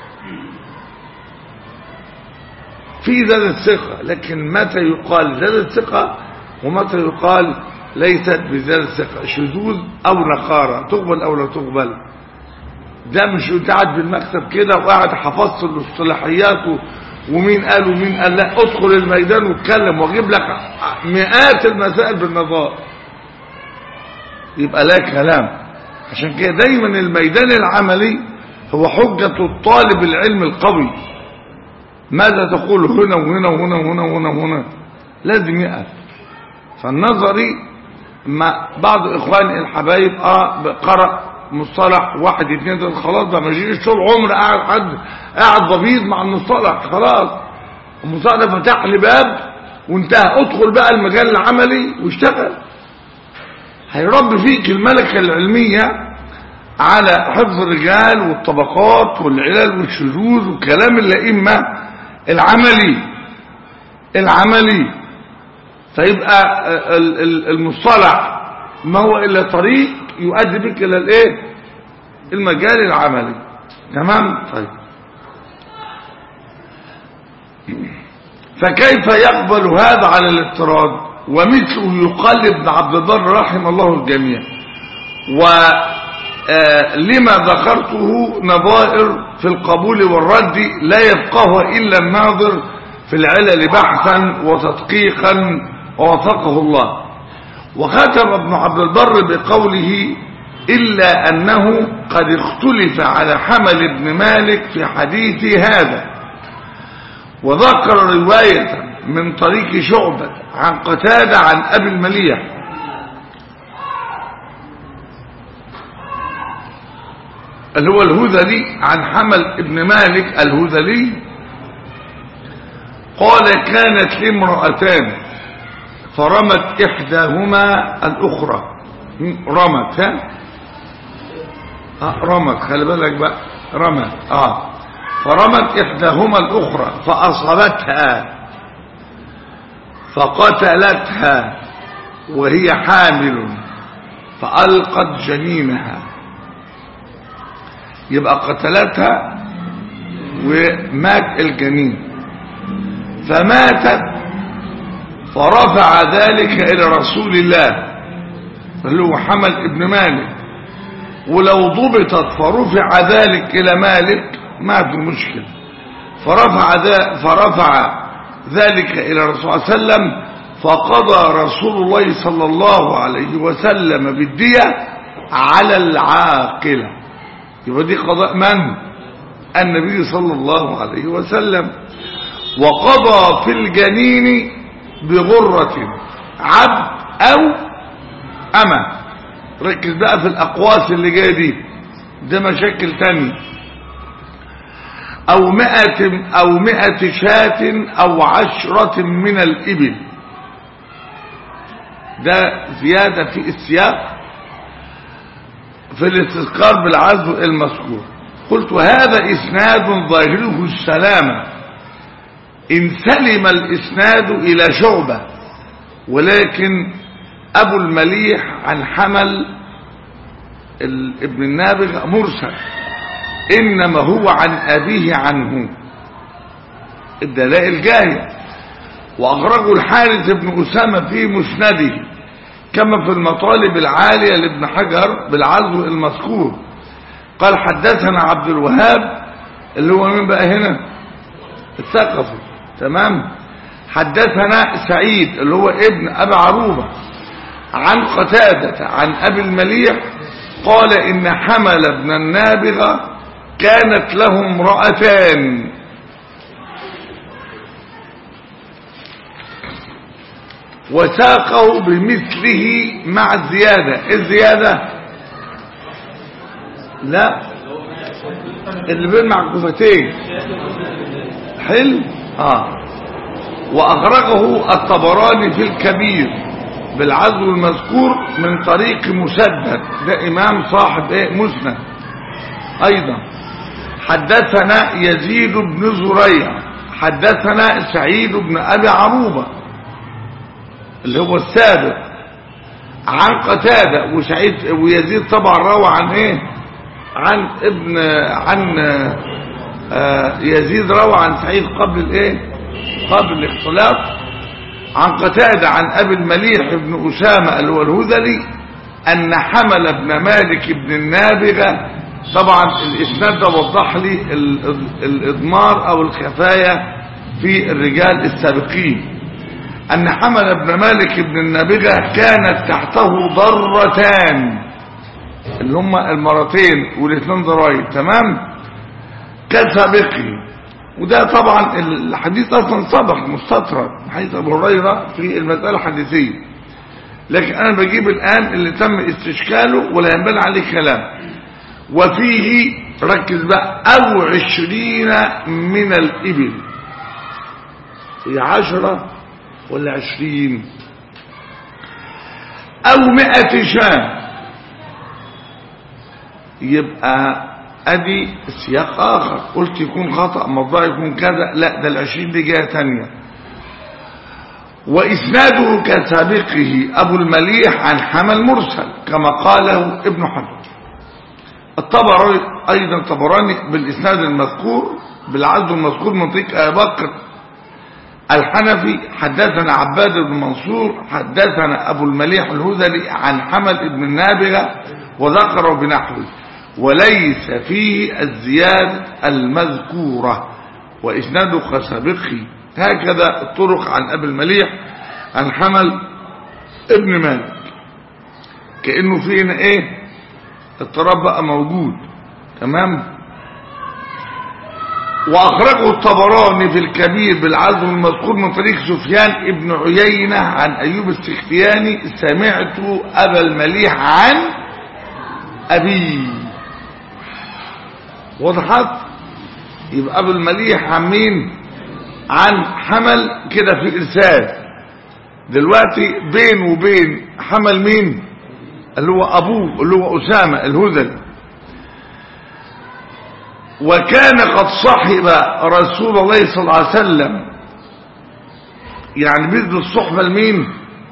في ذات الثقة لكن متى يقال ذات الثقة ومتى يقال ليست بذات الثقة شذوذ أو نقارة تقبل أو لا تقبل ده مش انت قاعد بالمكتب كده وقاعد حفظت الاصطلاحيات و- ومين قال ومين قال لا ادخل الميدان واتكلم واجيب لك مئات المسائل بالنظار يبقى لا كلام عشان كده دايما الميدان العملي هو حجة الطالب العلم القوي ماذا تقول هنا وهنا وهنا وهنا وهنا وهنا لازم يقف فالنظري ما بعض اخواني الحبايب اه قرأ مصطلح واحد اتنين تلاته خلاص بقى ما يجيش طول عمر قاعد حد قاعد ضبيط مع المصطلح خلاص المصطلح ده فتح لي باب وانتهى ادخل بقى المجال العملي واشتغل هيربي فيك الملكة العلمية على حفظ الرجال والطبقات والعلل والشذوذ وكلام الأئمة العملي العملي فيبقى ال- ال- المصطلح ما هو إلا طريق يؤدي بك إلى الإيه المجال العملي تمام طيب فكيف يقبل هذا على الاضطراد ومثله يقال ابن عبد البر رحم الله الجميع ولما ذكرته نظائر في القبول والرد لا يفقه إلا الناظر في العلل بحثا وتدقيقا ووفقه الله وختم ابن عبد البر بقوله إلا أنه قد اختلف على حمل ابن مالك في حديث هذا وذكر رواية من طريق شعبة عن قتادة عن أبي المليح اللي هو الهذلي عن حمل ابن مالك الهذلي قال كانت لي امرأتان فرمت إحداهما الأخرى رمت ها آه رمت خلي بالك بقى رمت اه فرمت إحداهما الأخرى فأصابتها فقتلتها وهي حامل فألقت جنينها يبقى قتلتها ومات الجنين فماتت فرفع ذلك إلى رسول الله اللي هو حمل ابن مالك ولو ضبطت فرفع ذلك إلى مالك ما في مشكلة فرفع, ذا فرفع ذلك إلى الرسول صلى الله عليه وسلم فقضى رسول الله صلى الله عليه وسلم بالدية على العاقلة يبقى دي قضاء من؟ النبي صلى الله عليه وسلم وقضى في الجنين بغرة عبد أو أمة ركز بقى في الأقواس اللي جاية دي ده مشاكل تانية أو مئة أو مئة شاة أو عشرة من الإبل ده زيادة في السياق في الاستذكار بالعزو المذكور قلت وهذا إسناد ظاهره السلامة إن سلم الإسناد إلى شعبة ولكن أبو المليح عن حمل ال- ابن النابغ مرسل إنما هو عن أبيه عنه الدلائل جاية وأخرجه الحارث بن أسامة في مسنده كما في المطالب العالية لابن حجر بالعزو المذكور قال حدثنا عبد الوهاب اللي هو مين بقى هنا الثقفي تمام حدثنا سعيد اللي هو ابن أبي عروبة عن قتادة عن أبي المليح قال إن حمل ابن النابغة كانت له امرأتان وساقه بمثله مع الزيادة إيه الزيادة لا اللي بين معكوفتين حلو اه واخرجه الطبراني في الكبير بالعزو المذكور من طريق مسدد ده امام صاحب ايه مسند ايضا حدثنا يزيد بن زريع حدثنا سعيد بن ابي عروبه اللي هو السابق عن قتادة وسعيد ويزيد طبعا روى عن ايه عن ابن عن آه، يزيد روى عن سعيد قبل الايه قبل الاختلاط عن قتادة عن ابي المليح بن اسامة اللي هو الهذلي ان حمل ابن مالك بن النابغة طبعا الاسناد ده وضح لي ال- ال- الاضمار او الخفايا في الرجال السابقين أن حمل ابن مالك بن النابغة كانت تحته ضرتان اللي هما المرتين والاثنين ضرايب تمام كسابقه وده طبعا الحديث أصلا سبق مستطرد حديث أبو هريرة في المسألة الحديثية لكن أنا بجيب الآن اللي تم استشكاله ولا ينبني عليه كلام وفيه ركز بقى أو عشرين من الإبل هي عشرة ولا عشرين او مئة شاة يبقى ادي سياق اخر قلت يكون خطأ موضوع يكون كذا لا ده العشرين دي جهة تانية واسناده كسابقه ابو المليح عن حمل مرسل كما قاله ابن حجر الطبراني ايضا الطبراني بالاسناد المذكور بالعزو المذكور من طريق ابي بكر الحنفي حدثنا عباد بن منصور حدثنا أبو المليح الهذلي عن حمد بن النابغة وذكره بنحوه وليس فيه الزياد المذكورة وإسناده كسابقه هكذا الطرق عن أبي المليح عن حمل ابن مالك كأنه فينا ايه اضطراب بقى موجود تمام وأخرجه الطبراني في الكبير بالعزم المذكور من طريق سفيان ابن عيينة عن أيوب السختياني سمعت أبا المليح عن أبي وضحت يبقى أبو المليح عن مين عن حمل كده في إرسال دلوقتي بين وبين حمل مين اللي هو أبوه اللي هو أسامة الهذلي وكان قد صحب رسول الله صلى الله عليه وسلم يعني بيدوا الصحبة لمين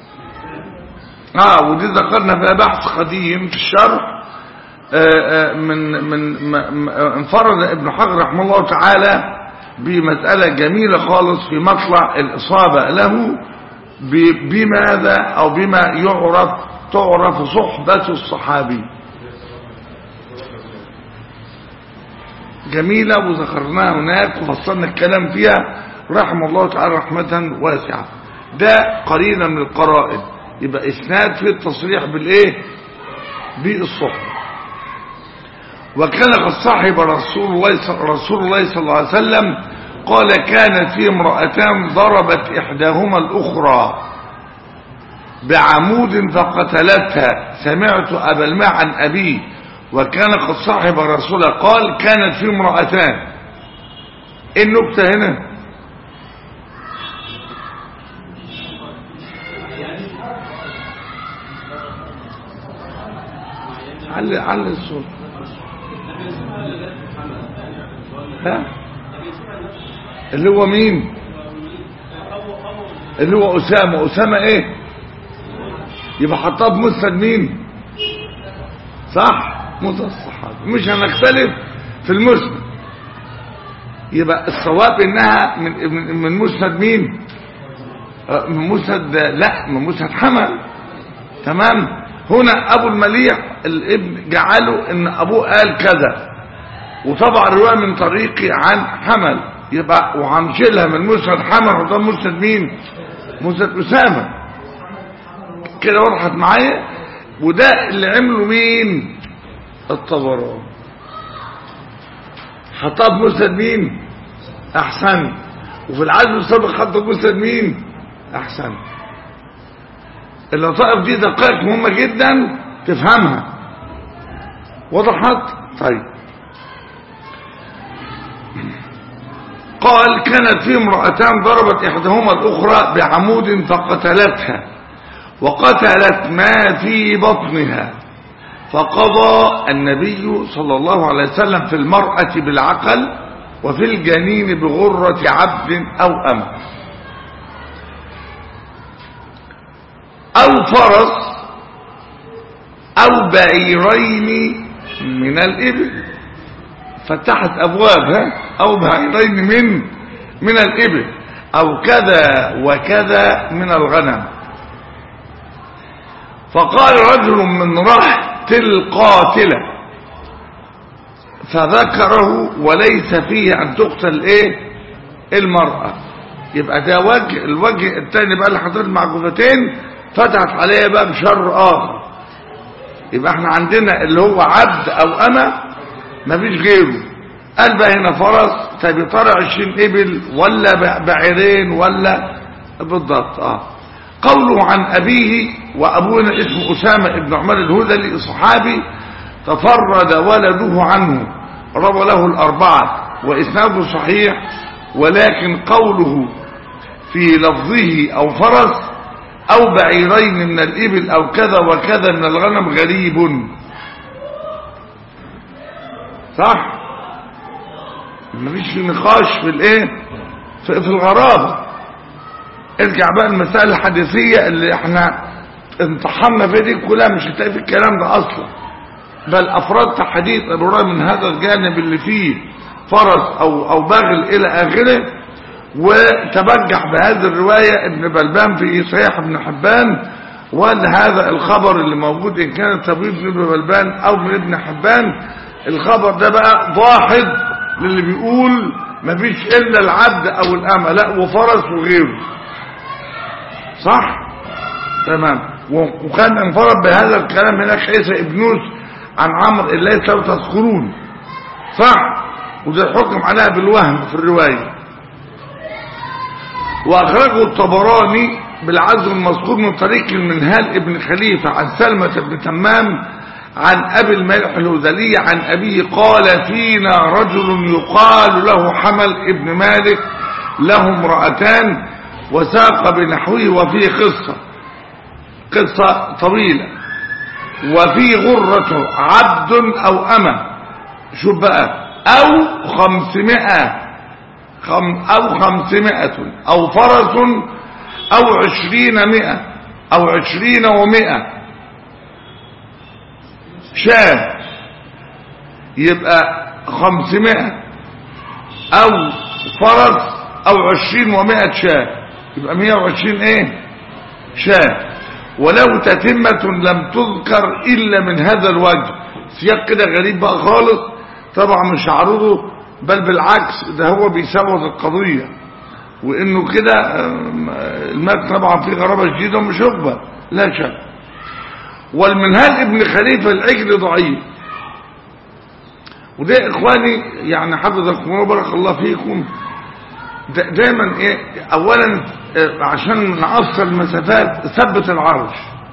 اه ودي ذكرنا فيها بحث قديم في الشرح آه آه من من م- انفرد ابن حجر رحمه الله تعالى بمسألة جميلة خالص في مطلع الإصابة له ب- بماذا أو بما يعرف تعرف صحبة الصحابي جميلة وذكرناها هناك وفصلنا الكلام فيها رحمه الله تعالى رحمة واسعة ده قرينة من القرائن يبقى اسناد في التصريح بالايه بالصحبة وكان قد صاحب رسول الله ص- رسول الله صلى الله عليه وسلم قال كانت في امرأتان ضربت إحداهما الأخرى بعمود فقتلتها سمعت أبا الماء عن أبيه وكان قد صاحب الرسول قال كانت في امرأتان ايه النكتة هنا علي علي الصوت ها اللي هو مين اللي هو أسامة أسامة ايه يبقى حطاه بمسند مين صح مسند الصحابي مش هنختلف في المسند يبقى الصواب انها من من, من مسند مين آه، من مسند لا من مسند حمل تمام هنا ابو المليح الابن جعله ان ابوه قال كذا وطبع الروايه من طريقي عن حمل يبقى وهنشيلها من مسند حمل وده مسند مين مسند اسامه كده وضحت معايا وده اللي عمله مين الطبراني حطها بمسند مين احسن وفي العدل السابق حطها بمسند مين احسن اللطائف دي دقائق مهمة جدا تفهمها وضحت طيب قال كانت في امرأتان ضربت إحداهما الأخرى بعمود فقتلتها وقتلت ما في بطنها فقضى النبي صلى الله عليه وسلم في المرأة بالعقل وفي الجنين بغرة عبد أو أم أو فرس أو بعيرين من الإبل فتحت أبوابها أو بعيرين من من الإبل أو كذا وكذا من الغنم فقال رجل من رحت القاتلة فذكره وليس فيه أن تقتل إيه المرأة يبقى ده وجه الوجه الثاني بقى اللي حضرت مع جفتين فتحت عليها باب شر آخر يبقى احنا عندنا اللي هو عبد أو أما مفيش غيره قال بقى هنا فرس طب يا ترى 20 إبل ولا بعيرين ولا بالضبط اه قوله عن أبيه وأبونا اسمه أسامة بن عمر الهذلي صحابي تفرد ولده عنه روى له الأربعة وإسناده صحيح ولكن قوله في لفظه أو فرس أو بعيرين من الإبل أو كذا وكذا من الغنم غريب صح مفيش في نقاش في الايه في, في الغرابة ارجع بقى المسائل الحديثية اللي احنا امتحنا فيها دي كلها مش هتلاقي في الكلام ده اصلا بل افردت حديث الرواية من هذا الجانب اللي فيه فرس او او باغل الى اخره وتبجح بهذه الرواية ابن بلبان في صحيح ابن حبان وقال هذا الخبر اللي موجود ان كان تبويب من ابن بلبان او من ابن حبان الخبر ده بقى ضاحد للي بيقول مفيش الا العبد او الامة لا وفرس وغيره صح تمام وكان انفرد بهذا الكلام هناك عيسى ابنوس عن عمرو الليث لو تذكرون صح وده الحكم عليها بالوهم في الروايه واخرجه الطبراني بالعزم المذكور من طريق المنهال ابن خليفة عن سلمة بن تمام عن أبي الملح الهذلي عن أبيه قال فينا رجل يقال له حمل ابن مالك له امرأتان وساق بنحوه وفيه قصة قصة طويلة وفي غرة عبد أو أمة شوف بقى أو خمسمائة خم أو خمسمائة أو فرس أو عشرين مئة أو عشرين ومئة شاه يبقى خمسمائة أو فرس أو عشرين ومئة شاه يبقى مئة وعشرين إيه شاه ولو تتمة لم تذكر إلا من هذا الوجه سياق كده غريب بقى خالص طبعا مش عرضه بل بالعكس ده هو بيسوض القضية وانه كده المات طبعا في غرابة جديدة ومش يقبل لا شك والمنهال ابن خليفة العجل ضعيف وده اخواني يعني حفظكم الله بارك الله فيكم دا دايما ايه اولا آه، عشان نقصر المسافات ثبت العرش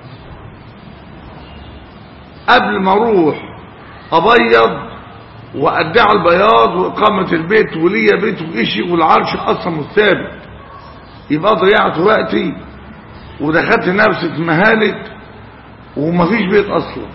قبل ما اروح ابيض وادعي البياض واقامه البيت وليا بيت وإشي والعرش اصلا مش ثابت يبقى ضيعت وقتي ودخلت نفسي في مهالك ومفيش بيت اصلا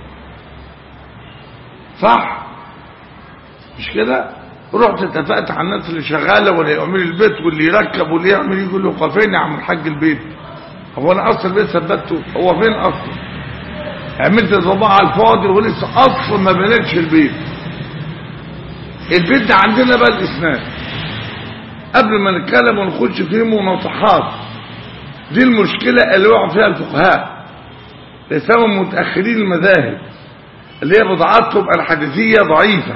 صح مش كده رحت اتفقت على الناس اللي شغاله واللي يعمل البيت واللي يركب واللي يعمل يقول له فين يا عم الحاج البيت هو انا اصلا البيت ثبته هو فين اصلا عملت طباعه على الفاضي ولسه اصلا ما بنيتش البيت البيت ده عندنا بقى الاسناد قبل ما نتكلم ونخش فيه مناطحات دي المشكله اللي وقع فيها الفقهاء لسبب متاخرين المذاهب اللي هي بضاعتهم الحديثيه ضعيفه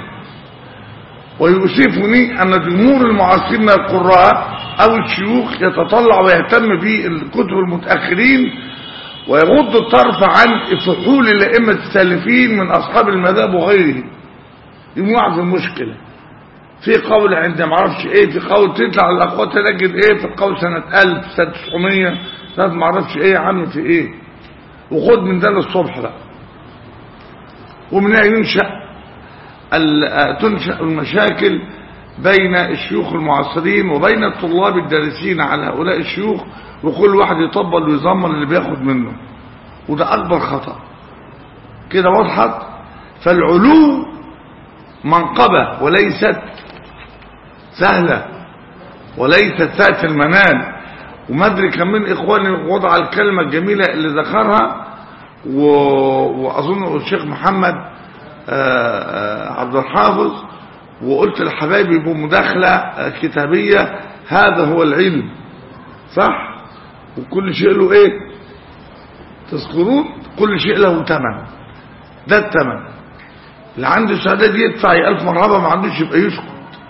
ويؤسفني أن جمهور المعاصرين من القراء أو الشيوخ يتطلع ويهتم بالكتب المتأخرين ويغض الطرف عن فحول الأئمة السالفين من أصحاب المذهب وغيرهم يموع في المشكلة في قول عند معرفش ايه في قول تطلع الأقوات تجد ايه في قول سنة 1000 سنة 900 سنة معرفش ايه عم في ايه وخد من ده للصبح بقى ومنها ينشأ ال- تنشأ المشاكل بين الشيوخ المعاصرين وبين الطلاب الدارسين على هؤلاء الشيوخ وكل واحد يطبل ويضمن اللي بياخد منه وده أكبر خطأ كده وضحت فالعلو منقبة وليست سهلة وليست ذات المنال وما ادري كم من اخواني وضع الكلمة الجميلة اللي ذكرها و... واظن الشيخ محمد آه، آه، عبد الحافظ وقلت لحبايبي بمداخلة آه، كتابية هذا هو العلم صح وكل شيء له ايه تذكرون كل شيء له ثمن ده الثمن اللي عنده استعداد يدفع يا ألف مرحبا ما عندوش يبقى يسكت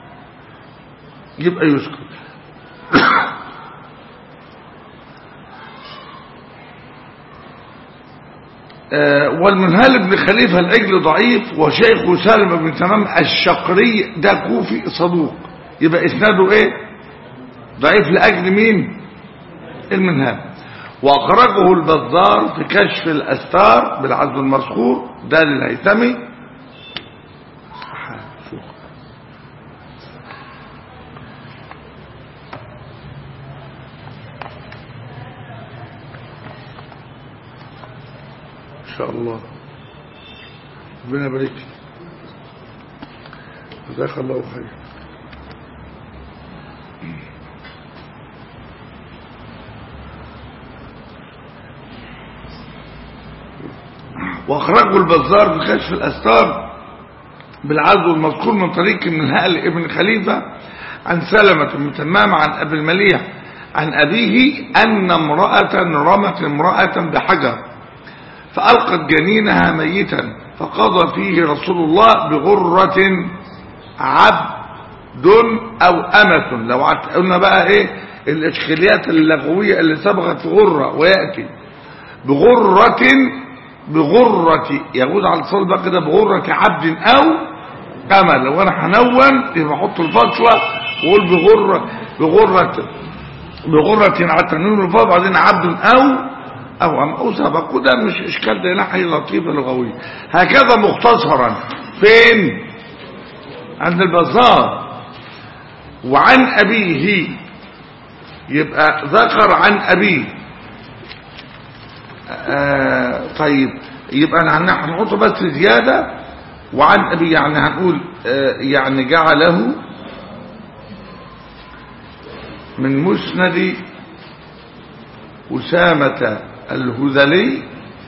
يبقى يسكت آه، والمنهال بن خليفة العجل ضعيف وشيخه سالم بن تمام الشقري ده كوفي صدوق يبقى اسناده ايه ضعيف لأجل مين المنهال وأخرجه البزار في كشف الأستار بالعزم المذكور ده للهيثمي ان شاء الله ربنا يبارك فيك. جزاك الله خير واخرجه البزار بكشف الاستار بالعزو المذكور من طريق من هال ابن خليفه عن سلمة بن تمام عن ابي المليح عن ابيه ان امرأة رمت امرأة بحجر فألقت جنينها ميتا فقضى فيه رسول الله بغرة عبد أو أمة لو عت- قلنا بقى إيه الإشكاليات اللغوية اللي سبقت في غرة ويأتي بغرة بغرة يجوز على الصول بقى كده بغرة عبد أو أمة لو أنا هنون يبقى أحط الفاصلة وأقول بغرة بغرة بغرة على التنوين والفاء بعدين عبد أو أو أم أو سبق وده مش إشكال ده ناحية لطيفة لغوية هكذا مختصرا فين عند البزار وعن أبيه يبقى ذكر عن أبيه آه طيب يبقى هن- هنحط بس زيادة وعن أبي يعني هنقول آه يعني جعله من مسند أسامة الهذلي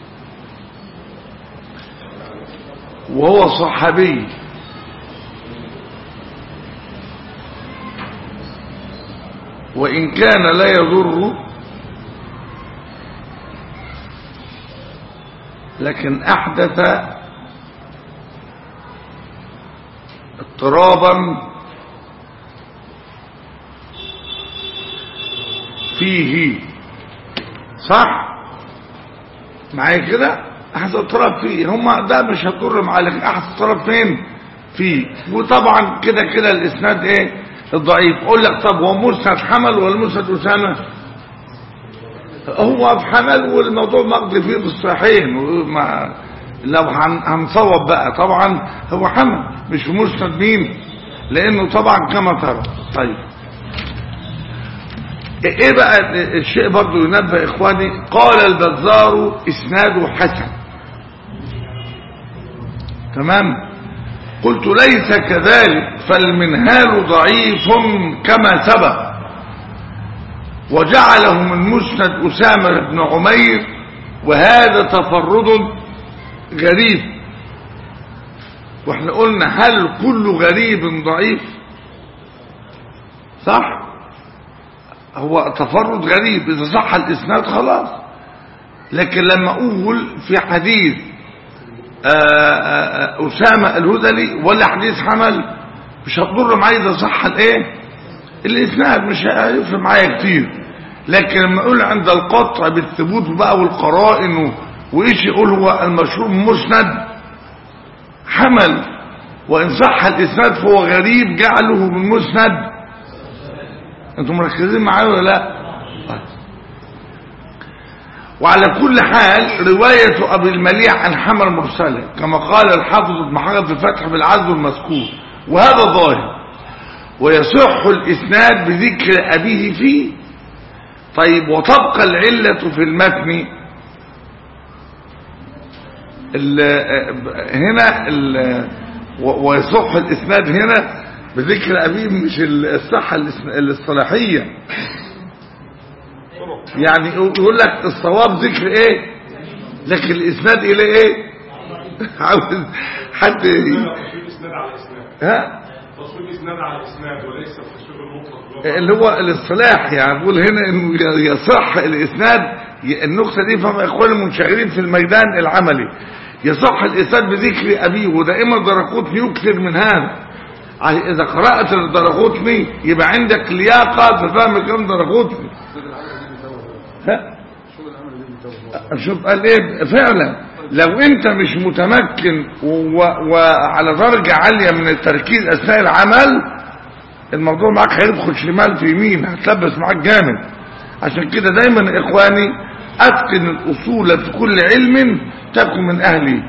وهو صحابي وإن كان لا يضر لكن أحدث اضطرابا فيه صح معايا كده احد اضطراب فيه هما ده مش هتضر معاه لكن احد اضطراب فين فيه وطبعا كده كده الاسناد ايه الضعيف اقول لك طب هو مرسل حمل ولا مرسل اسامه هو في حمل والموضوع مقضي فيه في الصحيحين وما لو هن- هنصوب بقى طبعا هو حمل مش في مسند مين لانه طبعا كما ترى طيب ايه بقى الشيء برضو ينبه اخواني قال البزار اسناده حسن تمام قلت ليس كذلك فالمنهال ضعيف كما سبق وجعله من مسند أسامة بن عمير وهذا تفرد غريب واحنا قلنا هل كل غريب ضعيف صح هو تفرد غريب اذا صح الاسناد خلاص لكن لما اقول في حديث آآ آآ أسامة الهذلي ولا حديث حمل مش هتضر معايا إذا صح الإيه الإسناد مش هيفرق معايا كتير لكن لما أقول عند القطع بالثبوت بقى والقرائن و- وإيش يقول هو المشروع مسند حمل وإن صح الإسناد فهو غريب جعله من مسند أنتم مركزين معايا ولا لا؟ طيب. وعلى كل حال رواية أبي المليح عن حمل مرسلة كما قال الحافظ ابن حجر في الفتح بالعزو المذكور وهذا ظاهر ويصح الإسناد بذكر أبيه فيه طيب وتبقى العلة في المتن ال- هنا ال- و- ويصح الإسناد هنا بذكر أبيه مش الصحة الاس- الاصطلاحية يعني يقول لك الصواب ذكر ايه لكن الاسناد الى ايه عاوز حد تصوير اسناد على اسناد ها تصوير اسناد على اسناد وليس التصوير المطلق اللي هو الاصطلاح يعني بقول هنا انه يصح الاسناد النقطه دي فهم اخوان المنشغلين في الميدان العملي يصح الاسناد بذكر ابيه ودائما درقوتني يكثر من هذا يعني اذا قرات الدرقوتني يبقى عندك لياقه في فهم كلام درقوتني ها شوف قال ايه فعلا لو انت مش متمكن و- وعلى درجة عالية من التركيز اثناء العمل الموضوع معاك هيدخل شمال في يمين هتلبس معاك جامد عشان كده دايما يا اخواني اتقن الاصول في كل علم تكن من اهلي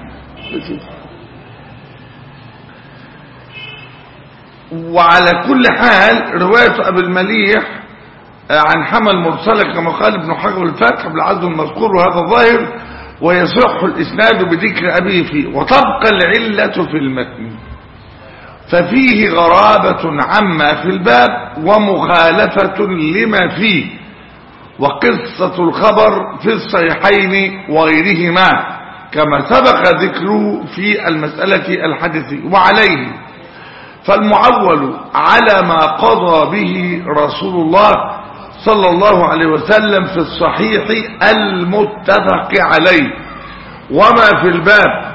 وعلى كل حال رواية ابي المليح عن حمل مرسلة كما قال ابن حجر الفتح بالعزم المذكور وهذا ظاهر ويصح الإسناد بذكر أبيه فيه وتبقى العلة في المتن ففيه غرابة عما في الباب ومخالفة لما فيه وقصة الخبر في الصحيحين وغيرهما كما سبق ذكره في المسألة الحديثية وعليه فالمعول على ما قضى به رسول الله صلى الله عليه وسلم في الصحيح المتفق عليه وما في الباب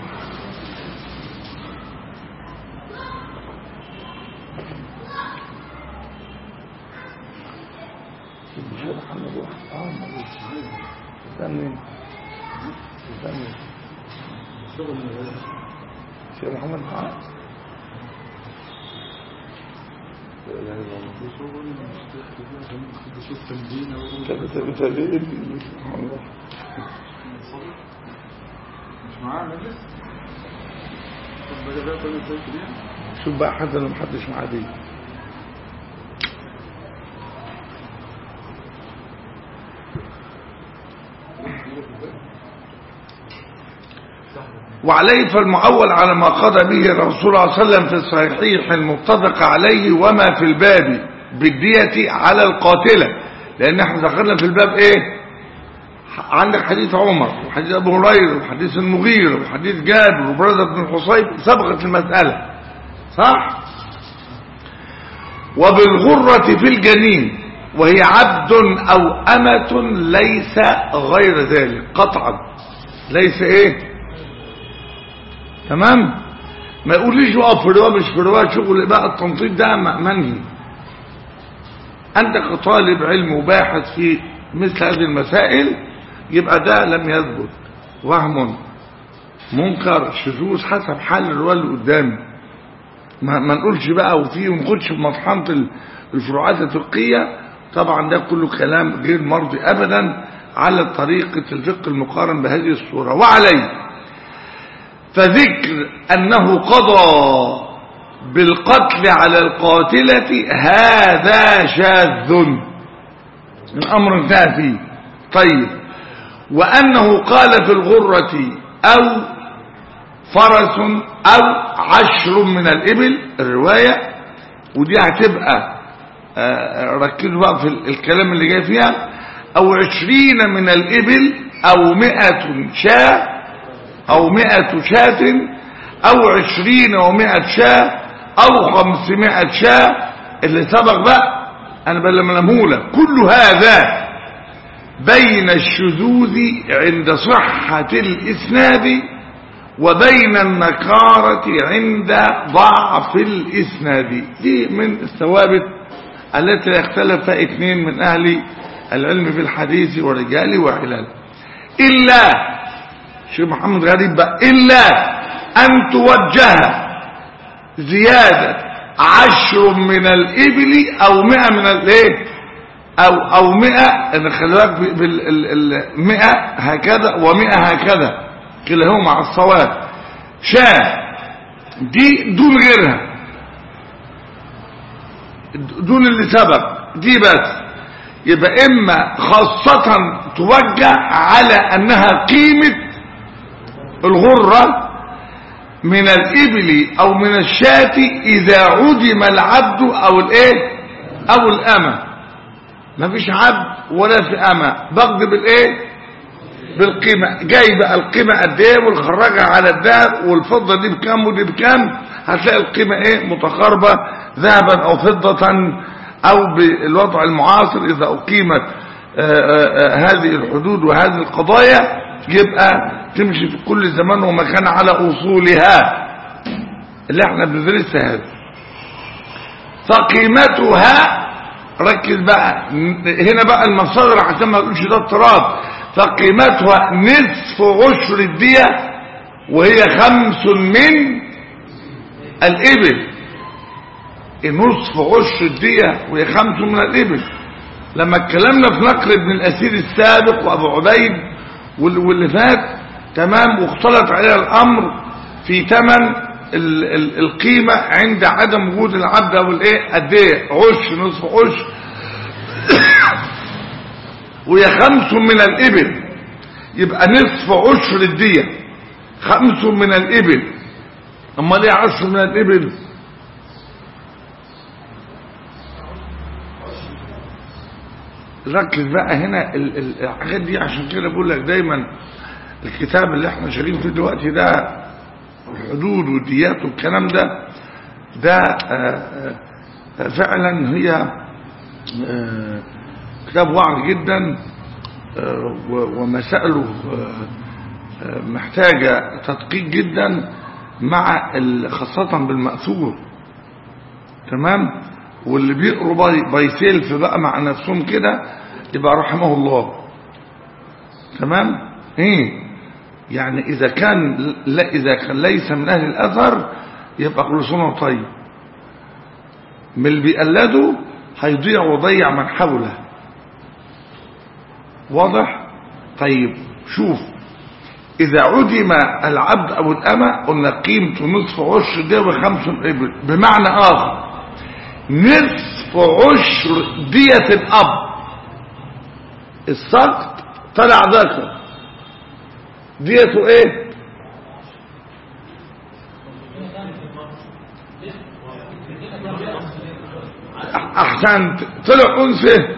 شيخ محمد معاذ كيف تبتلين سبحان الله شوف بقى حتى لو محدش معاه دي وعليه فالمعول على ما قضى به الرسول صلى الله عليه وسلم في الصحيح المتفق عليه وما في الباب بالدية على القاتلة لان احنا دخلنا في الباب ايه عندك حديث عمر وحديث ابو هريره وحديث المغيرة وحديث جابر وبرده بن الحصيب سبقت المسألة صح وبالغرة في الجنين وهي عبد او امة ليس غير ذلك قطعا ليس ايه تمام ما يقوليش وقف في رواية مش في رواية شغل بقى التنطيط ده م- منهي انت كطالب علم وباحث في مثل هذه المسائل يبقى ده لم يثبت وهم منكر شذوذ حسب حال الرواية اللي قدامي ما, ما نقولش بقى وفيه ونخش في مطحنة ال- الفروعات الفقهية طبعا ده كله كلام غير مرضي ابدا على طريقة الفقه المقارن بهذه الصورة وعليه فذكر انه قضى بالقتل على القاتلة هذا شاذ الامر انتهى فيه طيب وانه قال في الغرة او فرس او عشر من الابل الرواية ودي هتبقى آه، ركزوا بقى في الكلام اللي جاي فيها او عشرين من الابل او مئة شاة او مئة شاة او عشرين ومئة شاة او خمسمائة شاة اللي سبق بقى انا بلملمهولك كل هذا بين الشذوذ عند صحة الاسناد وبين النكارة عند ضعف الاسناد دي من الثوابت التي يختلف فيها اثنين من اهل العلم في الحديث ورجاله وعلاله الا شيخ محمد غريب بقى الا ان توجه زيادة عشر من الابل او مئة من الايه او او مئة انا خلي بالك بالمئة هكذا ومئة هكذا كلاهما على الصواب شاة دي دون غيرها دون اللي سبق دي بس يبقى اما خاصة توجه على انها قيمة الغرة من الابل او من الشاة اذا عدم العبد او الايه او الامة مفيش عبد ولا في امة بقضي بالايه بالقيمة جاي بقى القيمة قد ايه والخرجها على الذهب والفضة دي بكام ودي بكام هتلاقي القيمة ايه متقاربة ذهبا او فضة او بالوضع المعاصر اذا اقيمت آآ آآ هذه الحدود وهذه القضايا يبقى تمشي في كل زمان ومكان على اصولها اللي احنا بندرسها هذه فقيمتها ركز بقى هنا بقى المصادر عشان ما تقولش ده اضطراب فقيمتها نصف عشر الدية وهي خمس من الإبل نصف عشر الدية وهي خمس من الإبل لما اتكلمنا في نقل ابن الأسير السابق وأبو عبيد واللي فات تمام واختلط عليها الأمر في ثمن ال ال القيمة عند عدم وجود العبد أو الإيه قد إيه عشر نصف عشر وهي خمس من الإبل يبقى نصف عشر الدية خمس من الإبل أما ليه عشر من الإبل ركز بقى هنا ال- ال- الحاجات دي عشان كده بقول لك دايما الكتاب اللي احنا شغالين فيه دلوقتي ده الحدود والديات والكلام ده ده آه، آه، فعلا هي آه، كتاب واعي جدا آه، و- ومسائله آه، آه، محتاجة تدقيق جدا مع ال- خاصة بالمأثور تمام واللي بيقروا باي, باي سيلف بقى مع نفسهم كده يبقى رحمه الله تمام ايه يعني اذا كان لا اذا كان ليس من اهل الاثر يبقى كل سنه طيب من اللي بيقلده هيضيع ويضيع من حوله واضح طيب شوف إذا عدم العبد أو الأمة قلنا قيمته نصف عشر دي وخمس إبل بمعنى آخر نصف عشر دية الأب السقط طلع ذكر ديته ايه احسنت طلع انثى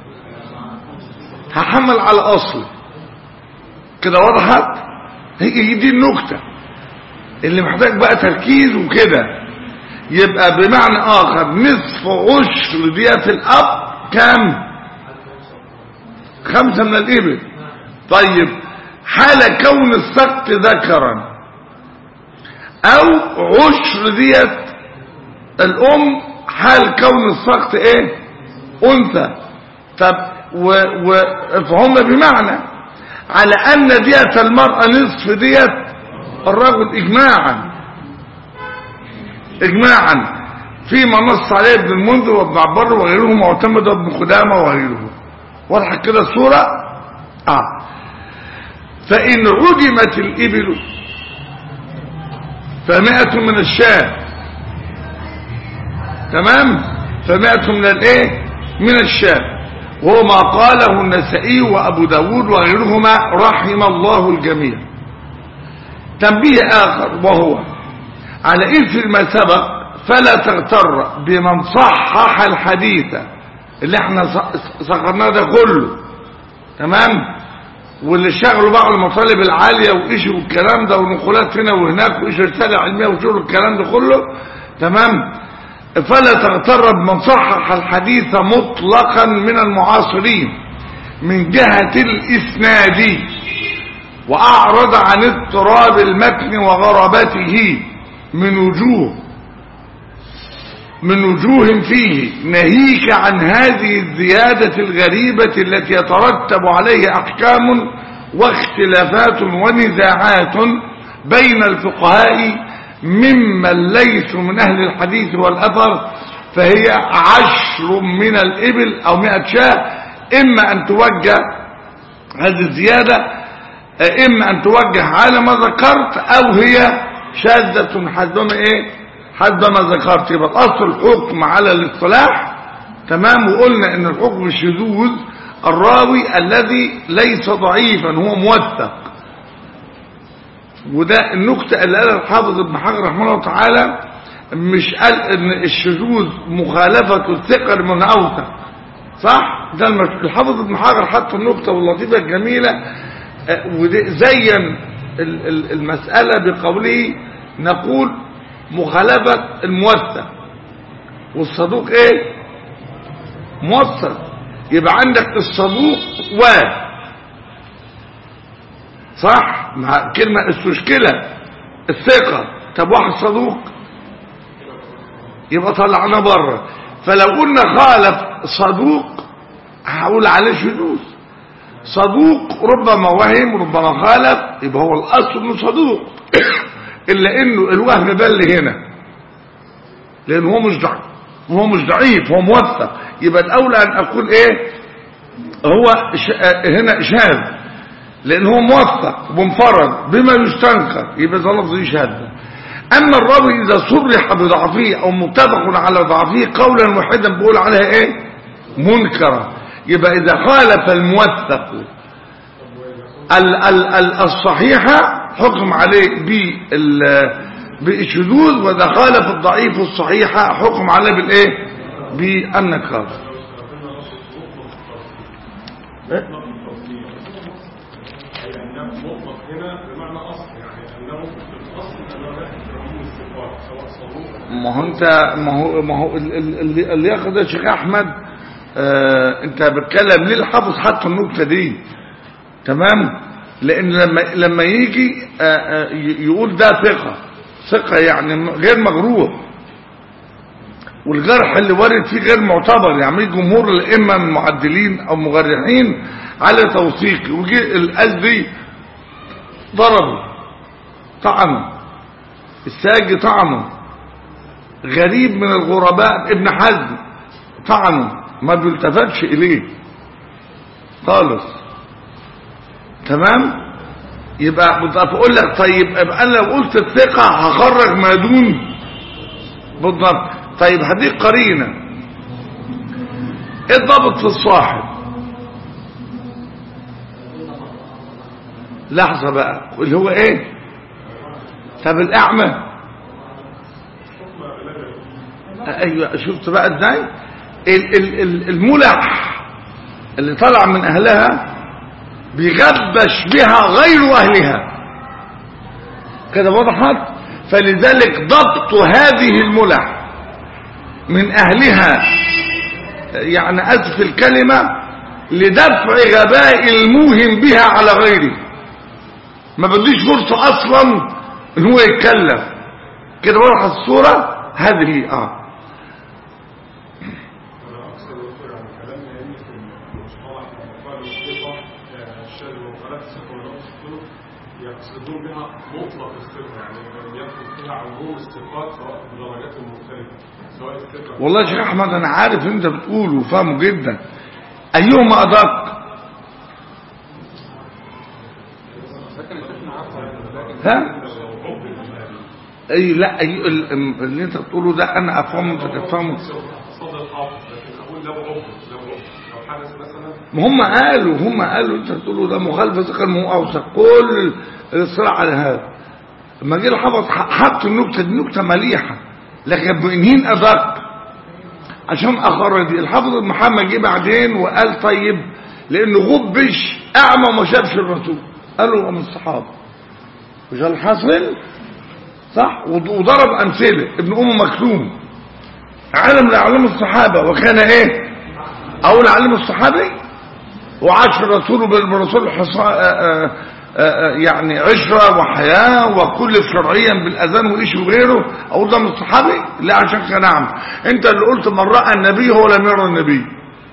هحمل على اصله كده وضحت هي دي النكته اللي محتاج بقى تركيز وكده يبقى بمعنى اخر نصف عشر دية الاب كام خمسة من الابل طيب حال كون السقط ذكرا او عشر دية الام حال كون السقط ايه انثى طب و و فهم بمعنى على ان دية المرأة نصف دية الرجل اجماعا اجماعا فيما نص عليه ابن المنذر وابن عبر وغيرهم معتمد وابن خدامة وغيره واضحة كده الصورة اه فإن عدمت الإبل فمائة من الشاة تمام فمائة من الايه من الشاة وهو ما قاله النسائي وأبو داود وغيرهما رحم الله الجميع تنبيه آخر وهو على إثر ما سبق فلا تغتر بمن صحح الحديث اللي احنا سخرناه ده كله تمام واللي شغلوا بقى المطالب العالية وإيش والكلام ده ونقولات هنا وهناك وإيش رسالة علمية وشغل الكلام ده كله تمام فلا تغتر بمن صحح الحديث مطلقا من المعاصرين من جهة الإسناد وأعرض عن اضطراب المتن وغرابته من وجوه من وجوه فيه ناهيك عن هذه الزيادة الغريبة التي يترتب عليه أحكام واختلافات ونزاعات بين الفقهاء ممن ليسوا من أهل الحديث والأثر فهي عشر من الإبل أو مئة شاة إما أن توجه هذه الزيادة إما أن توجه على ما ذكرت أو هي شاذة حسبما إيه حسبما ذكرت يبقى الأصل الحكم على الاصطلاح تمام وقلنا ان الحكم الشذوذ الراوي الذي ليس ضعيفا هو موثق وده النكتة اللي قالها الحافظ ابن حجر رحمه الله تعالى مش قال ان الشذوذ مخالفة الثقة من اوثق صح ده المش... الحافظ ابن حجر حط النكتة واللطيفة الجميلة وزين المسألة بقوله نقول مخالفة الموثق والصدوق ايه موثق يبقى عندك الصدوق و صح مع كلمة المشكلة الثقة طب واحد صدوق يبقى طلعنا بره فلو قلنا خالف صدوق هقول عليه شذوذ صدوق ربما وهم ربما خالف يبقى هو الاصل انه صدوق الا انه الوهم بل هنا لان هو مش ضعيف هو مش ضعيف هو موثق يبقى الاولى ان اقول ايه هو ش... هنا شاذ لان هو موثق ومنفرد بما يستنكر يبقى ده لفظ شاذ اما الراوي اذا صرح بضعفه او متفق على ضعفه قولا واحدا بيقول عليها ايه منكرة يبقى اذا خالف الموثق ال ال ال الصحيحة حكم عليه بالشذوذ واذا خالف الضعيف الصحيحة حكم عليه بالايه بالنكار مطلق هنا بمعنى اصل يعني انه في الاصل انه لا يحترمون الثقات سواء صدوق ما هو انت ما هو ما هو ال- ال- ال- اللي ياخد يا شيخ احمد آه انت بتكلم ليه الحافظ حط النكته دي تمام لان لما لما يجي آه آه ي- يقول ده ثقه ثقه يعني م- غير مغرور والجرح اللي وارد فيه غير معتبر يعني جمهور الائمه من معدلين او مجرحين على توثيق وجي الازدي ضربه طعنه الساجي طعنه غريب من الغرباء ابن حزم طعنه ما بيلتفتش اليه خالص تمام يبقى بقول لك طيب يبقى انا لو قلت الثقه هخرج ما دون بالضبط طيب هديك قرينه ايه الضابط في الصاحب لحظه بقى اللي هو ايه طب الاعمى ايوه شفت بقى ازاي ال- ال- ال- الملح اللي طلع من اهلها بيغبش بها غير اهلها كده وضحت فلذلك ضبط هذه الملح من اهلها يعني اسف الكلمة لدفع غباء الموهم بها على غيره ما بديش فرصة اصلا ان هو يتكلم كده وضحت الصورة هذه اه انا اكثر دكتور عن كلام يعني في المصطلح لما قالوا الثقه آه، الشاذ وخلاف الثقه ونقص الثقه يقصدون بها مطلق الثقة يعني أن يدخل فيها عموم الثقات سواء بدرجاتهم مختلفة سواء الثقة والله يا شيخ احمد انا عارف انت بتقوله وفاهمه جدا ايهما ادق لكن الشيخ معقد لكن ها اي لا أي ال- اللي انت بتقوله ده انا افهمه انت تفهمه صدر الحافظ لكن أقول لو عبد لو عبد لو حدث مثلا ما هم قالوا هم قالوا انت بتقولوا ده مخالفه ذكر ما هو اوثق كل الاصرار على هذا لما جه الحفظ ح- حط النكته دي نكته مليحه لكن بإنهين ادق عشان اخر دي الحافظ ابن محمد جه بعدين وقال طيب لانه غبش اعمى وما شافش الرسول قالوا هو من الصحابه مش ده الحاصل صح وض- وضرب امثله ابن ام مكتوم علم لاعلام الصحابه وكان ايه اول علم الصحابي وعاش الرسول بالرسول حصا- آه، آه، آه، يعني عشرة وحياة وكل شرعيا بالأذان وإيش وغيره أقول ده من الصحابي لا عشان كان أعمى أنت اللي قلت من رأى النبي هو لم يرى النبي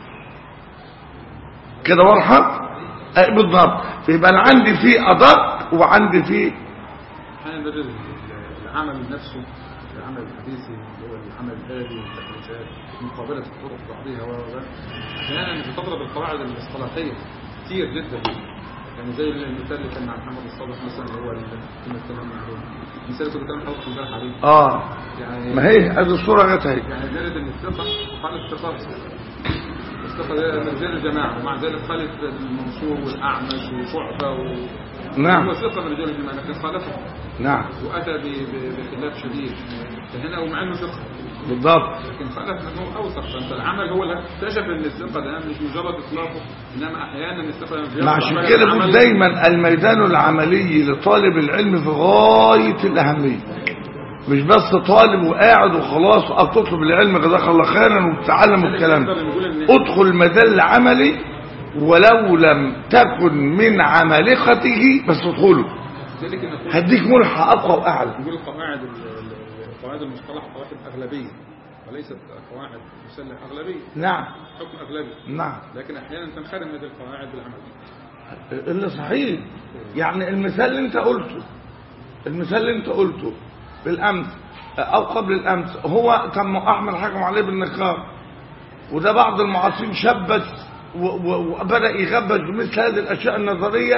كده واضحة آه، بالضبط يبقى أنا عندي فيه أدق وعندي فيه احيانا ده العمل نفسه العمل الحديثي اللي هو العمل الآلي والتحديثات مقابلة الطرق بعضها و و- احيانا بتضرب القواعد الاصطلاحية كتير جدا يعني زي المثال اللي كان مع محمد الصالح مثلا اللي هو اللي كنا اتكلمنا عليه المثال اللي كنت بتكلم حضرتك امبارح عليه آه يعني ما هي هذه الصورة جت اهي يعني جالد ان الثقة خالف الثقة الثقة ده من رجال الجماعة ومع ذلك خالف المنصور والأعمش وشعبة و... نعم. هو ثقة من رجال الجماعة لكن خالفه نعم وأتى ب- ب- بخلاف شديد فهنا ومع انه ثقة بالضبط لكن خالف انه اوثق فانت العمل هو اللي اكتشف ان الثقة ده مش مجرد اطلاقه انما احيانا الثقة بيطلع ما عشان بقى كده العمل- بقول دايما الميدان العملي لطالب العلم في غاية الأهمية مش بس طالب وقاعد وخلاص أو تطلب العلم جزاك الله خيرا وبتتعلم الكلام نقدر نقول ان ادخل الميدان العملي ولو لم تكن من عمالقته بس ادخله ذلك نقول هديك ملحة أقوى وأعلى نقول القواعد ال- ال- قواعد المصطلح قواعد أغلبية وليست قواعد مسلح أغلبية نعم حكم أغلبي نعم لكن أحيانا تنخرم هذه القواعد بالعمل اللي صحيح يعني المثال اللي انت قلته المثال اللي انت قلته بالامس او قبل الامس هو كان احمد حكم عليه بالنقاب وده بعض المعاصرين شبت و- و- وبدا يغبش بمثل هذه الاشياء النظريه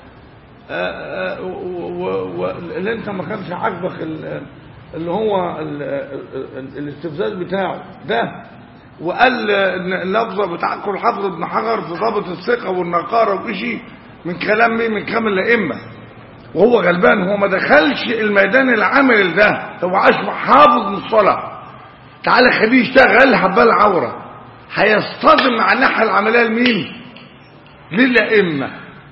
آه، آه، و- و- و- اللي انت ما كانش عاجبك ال- اللي هو ال- ال- الاستفزاز بتاعه ده وقال ان اللفظه بتاع كل حافظ ابن حجر في ضابط الثقه والنقاره وشيء من كلام مين من كلام الائمه وهو غلبان هو ما دخلش الميدان العمل ده هو عاش مع حافظ من الصلاه تعالى خليه يشتغل حبال عوره هيصطدم مع الناحيه العمليه لمين للائمه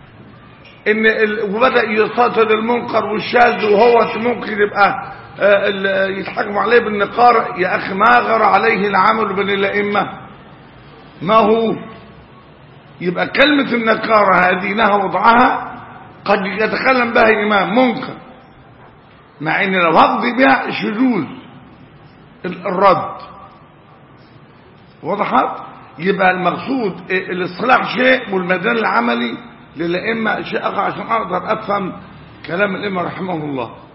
ان ال... وبدا يستطل المنكر والشاذ وهو ممكن يبقى آه، ال- يتحكم عليه بالنقار يا اخي ما غر عليه العمل بين الائمه ما هو يبقى كلمه النكاره هذه لها وضعها قد يتكلم بها امام منكر مع ان لو هقضي بها شذوذ ال- الرد وضحت يبقى المقصود إيه؟ الاصطلاح شيء والميدان العملي للائمه شيء اخر عشان اقدر افهم كلام الائمه رحمه الله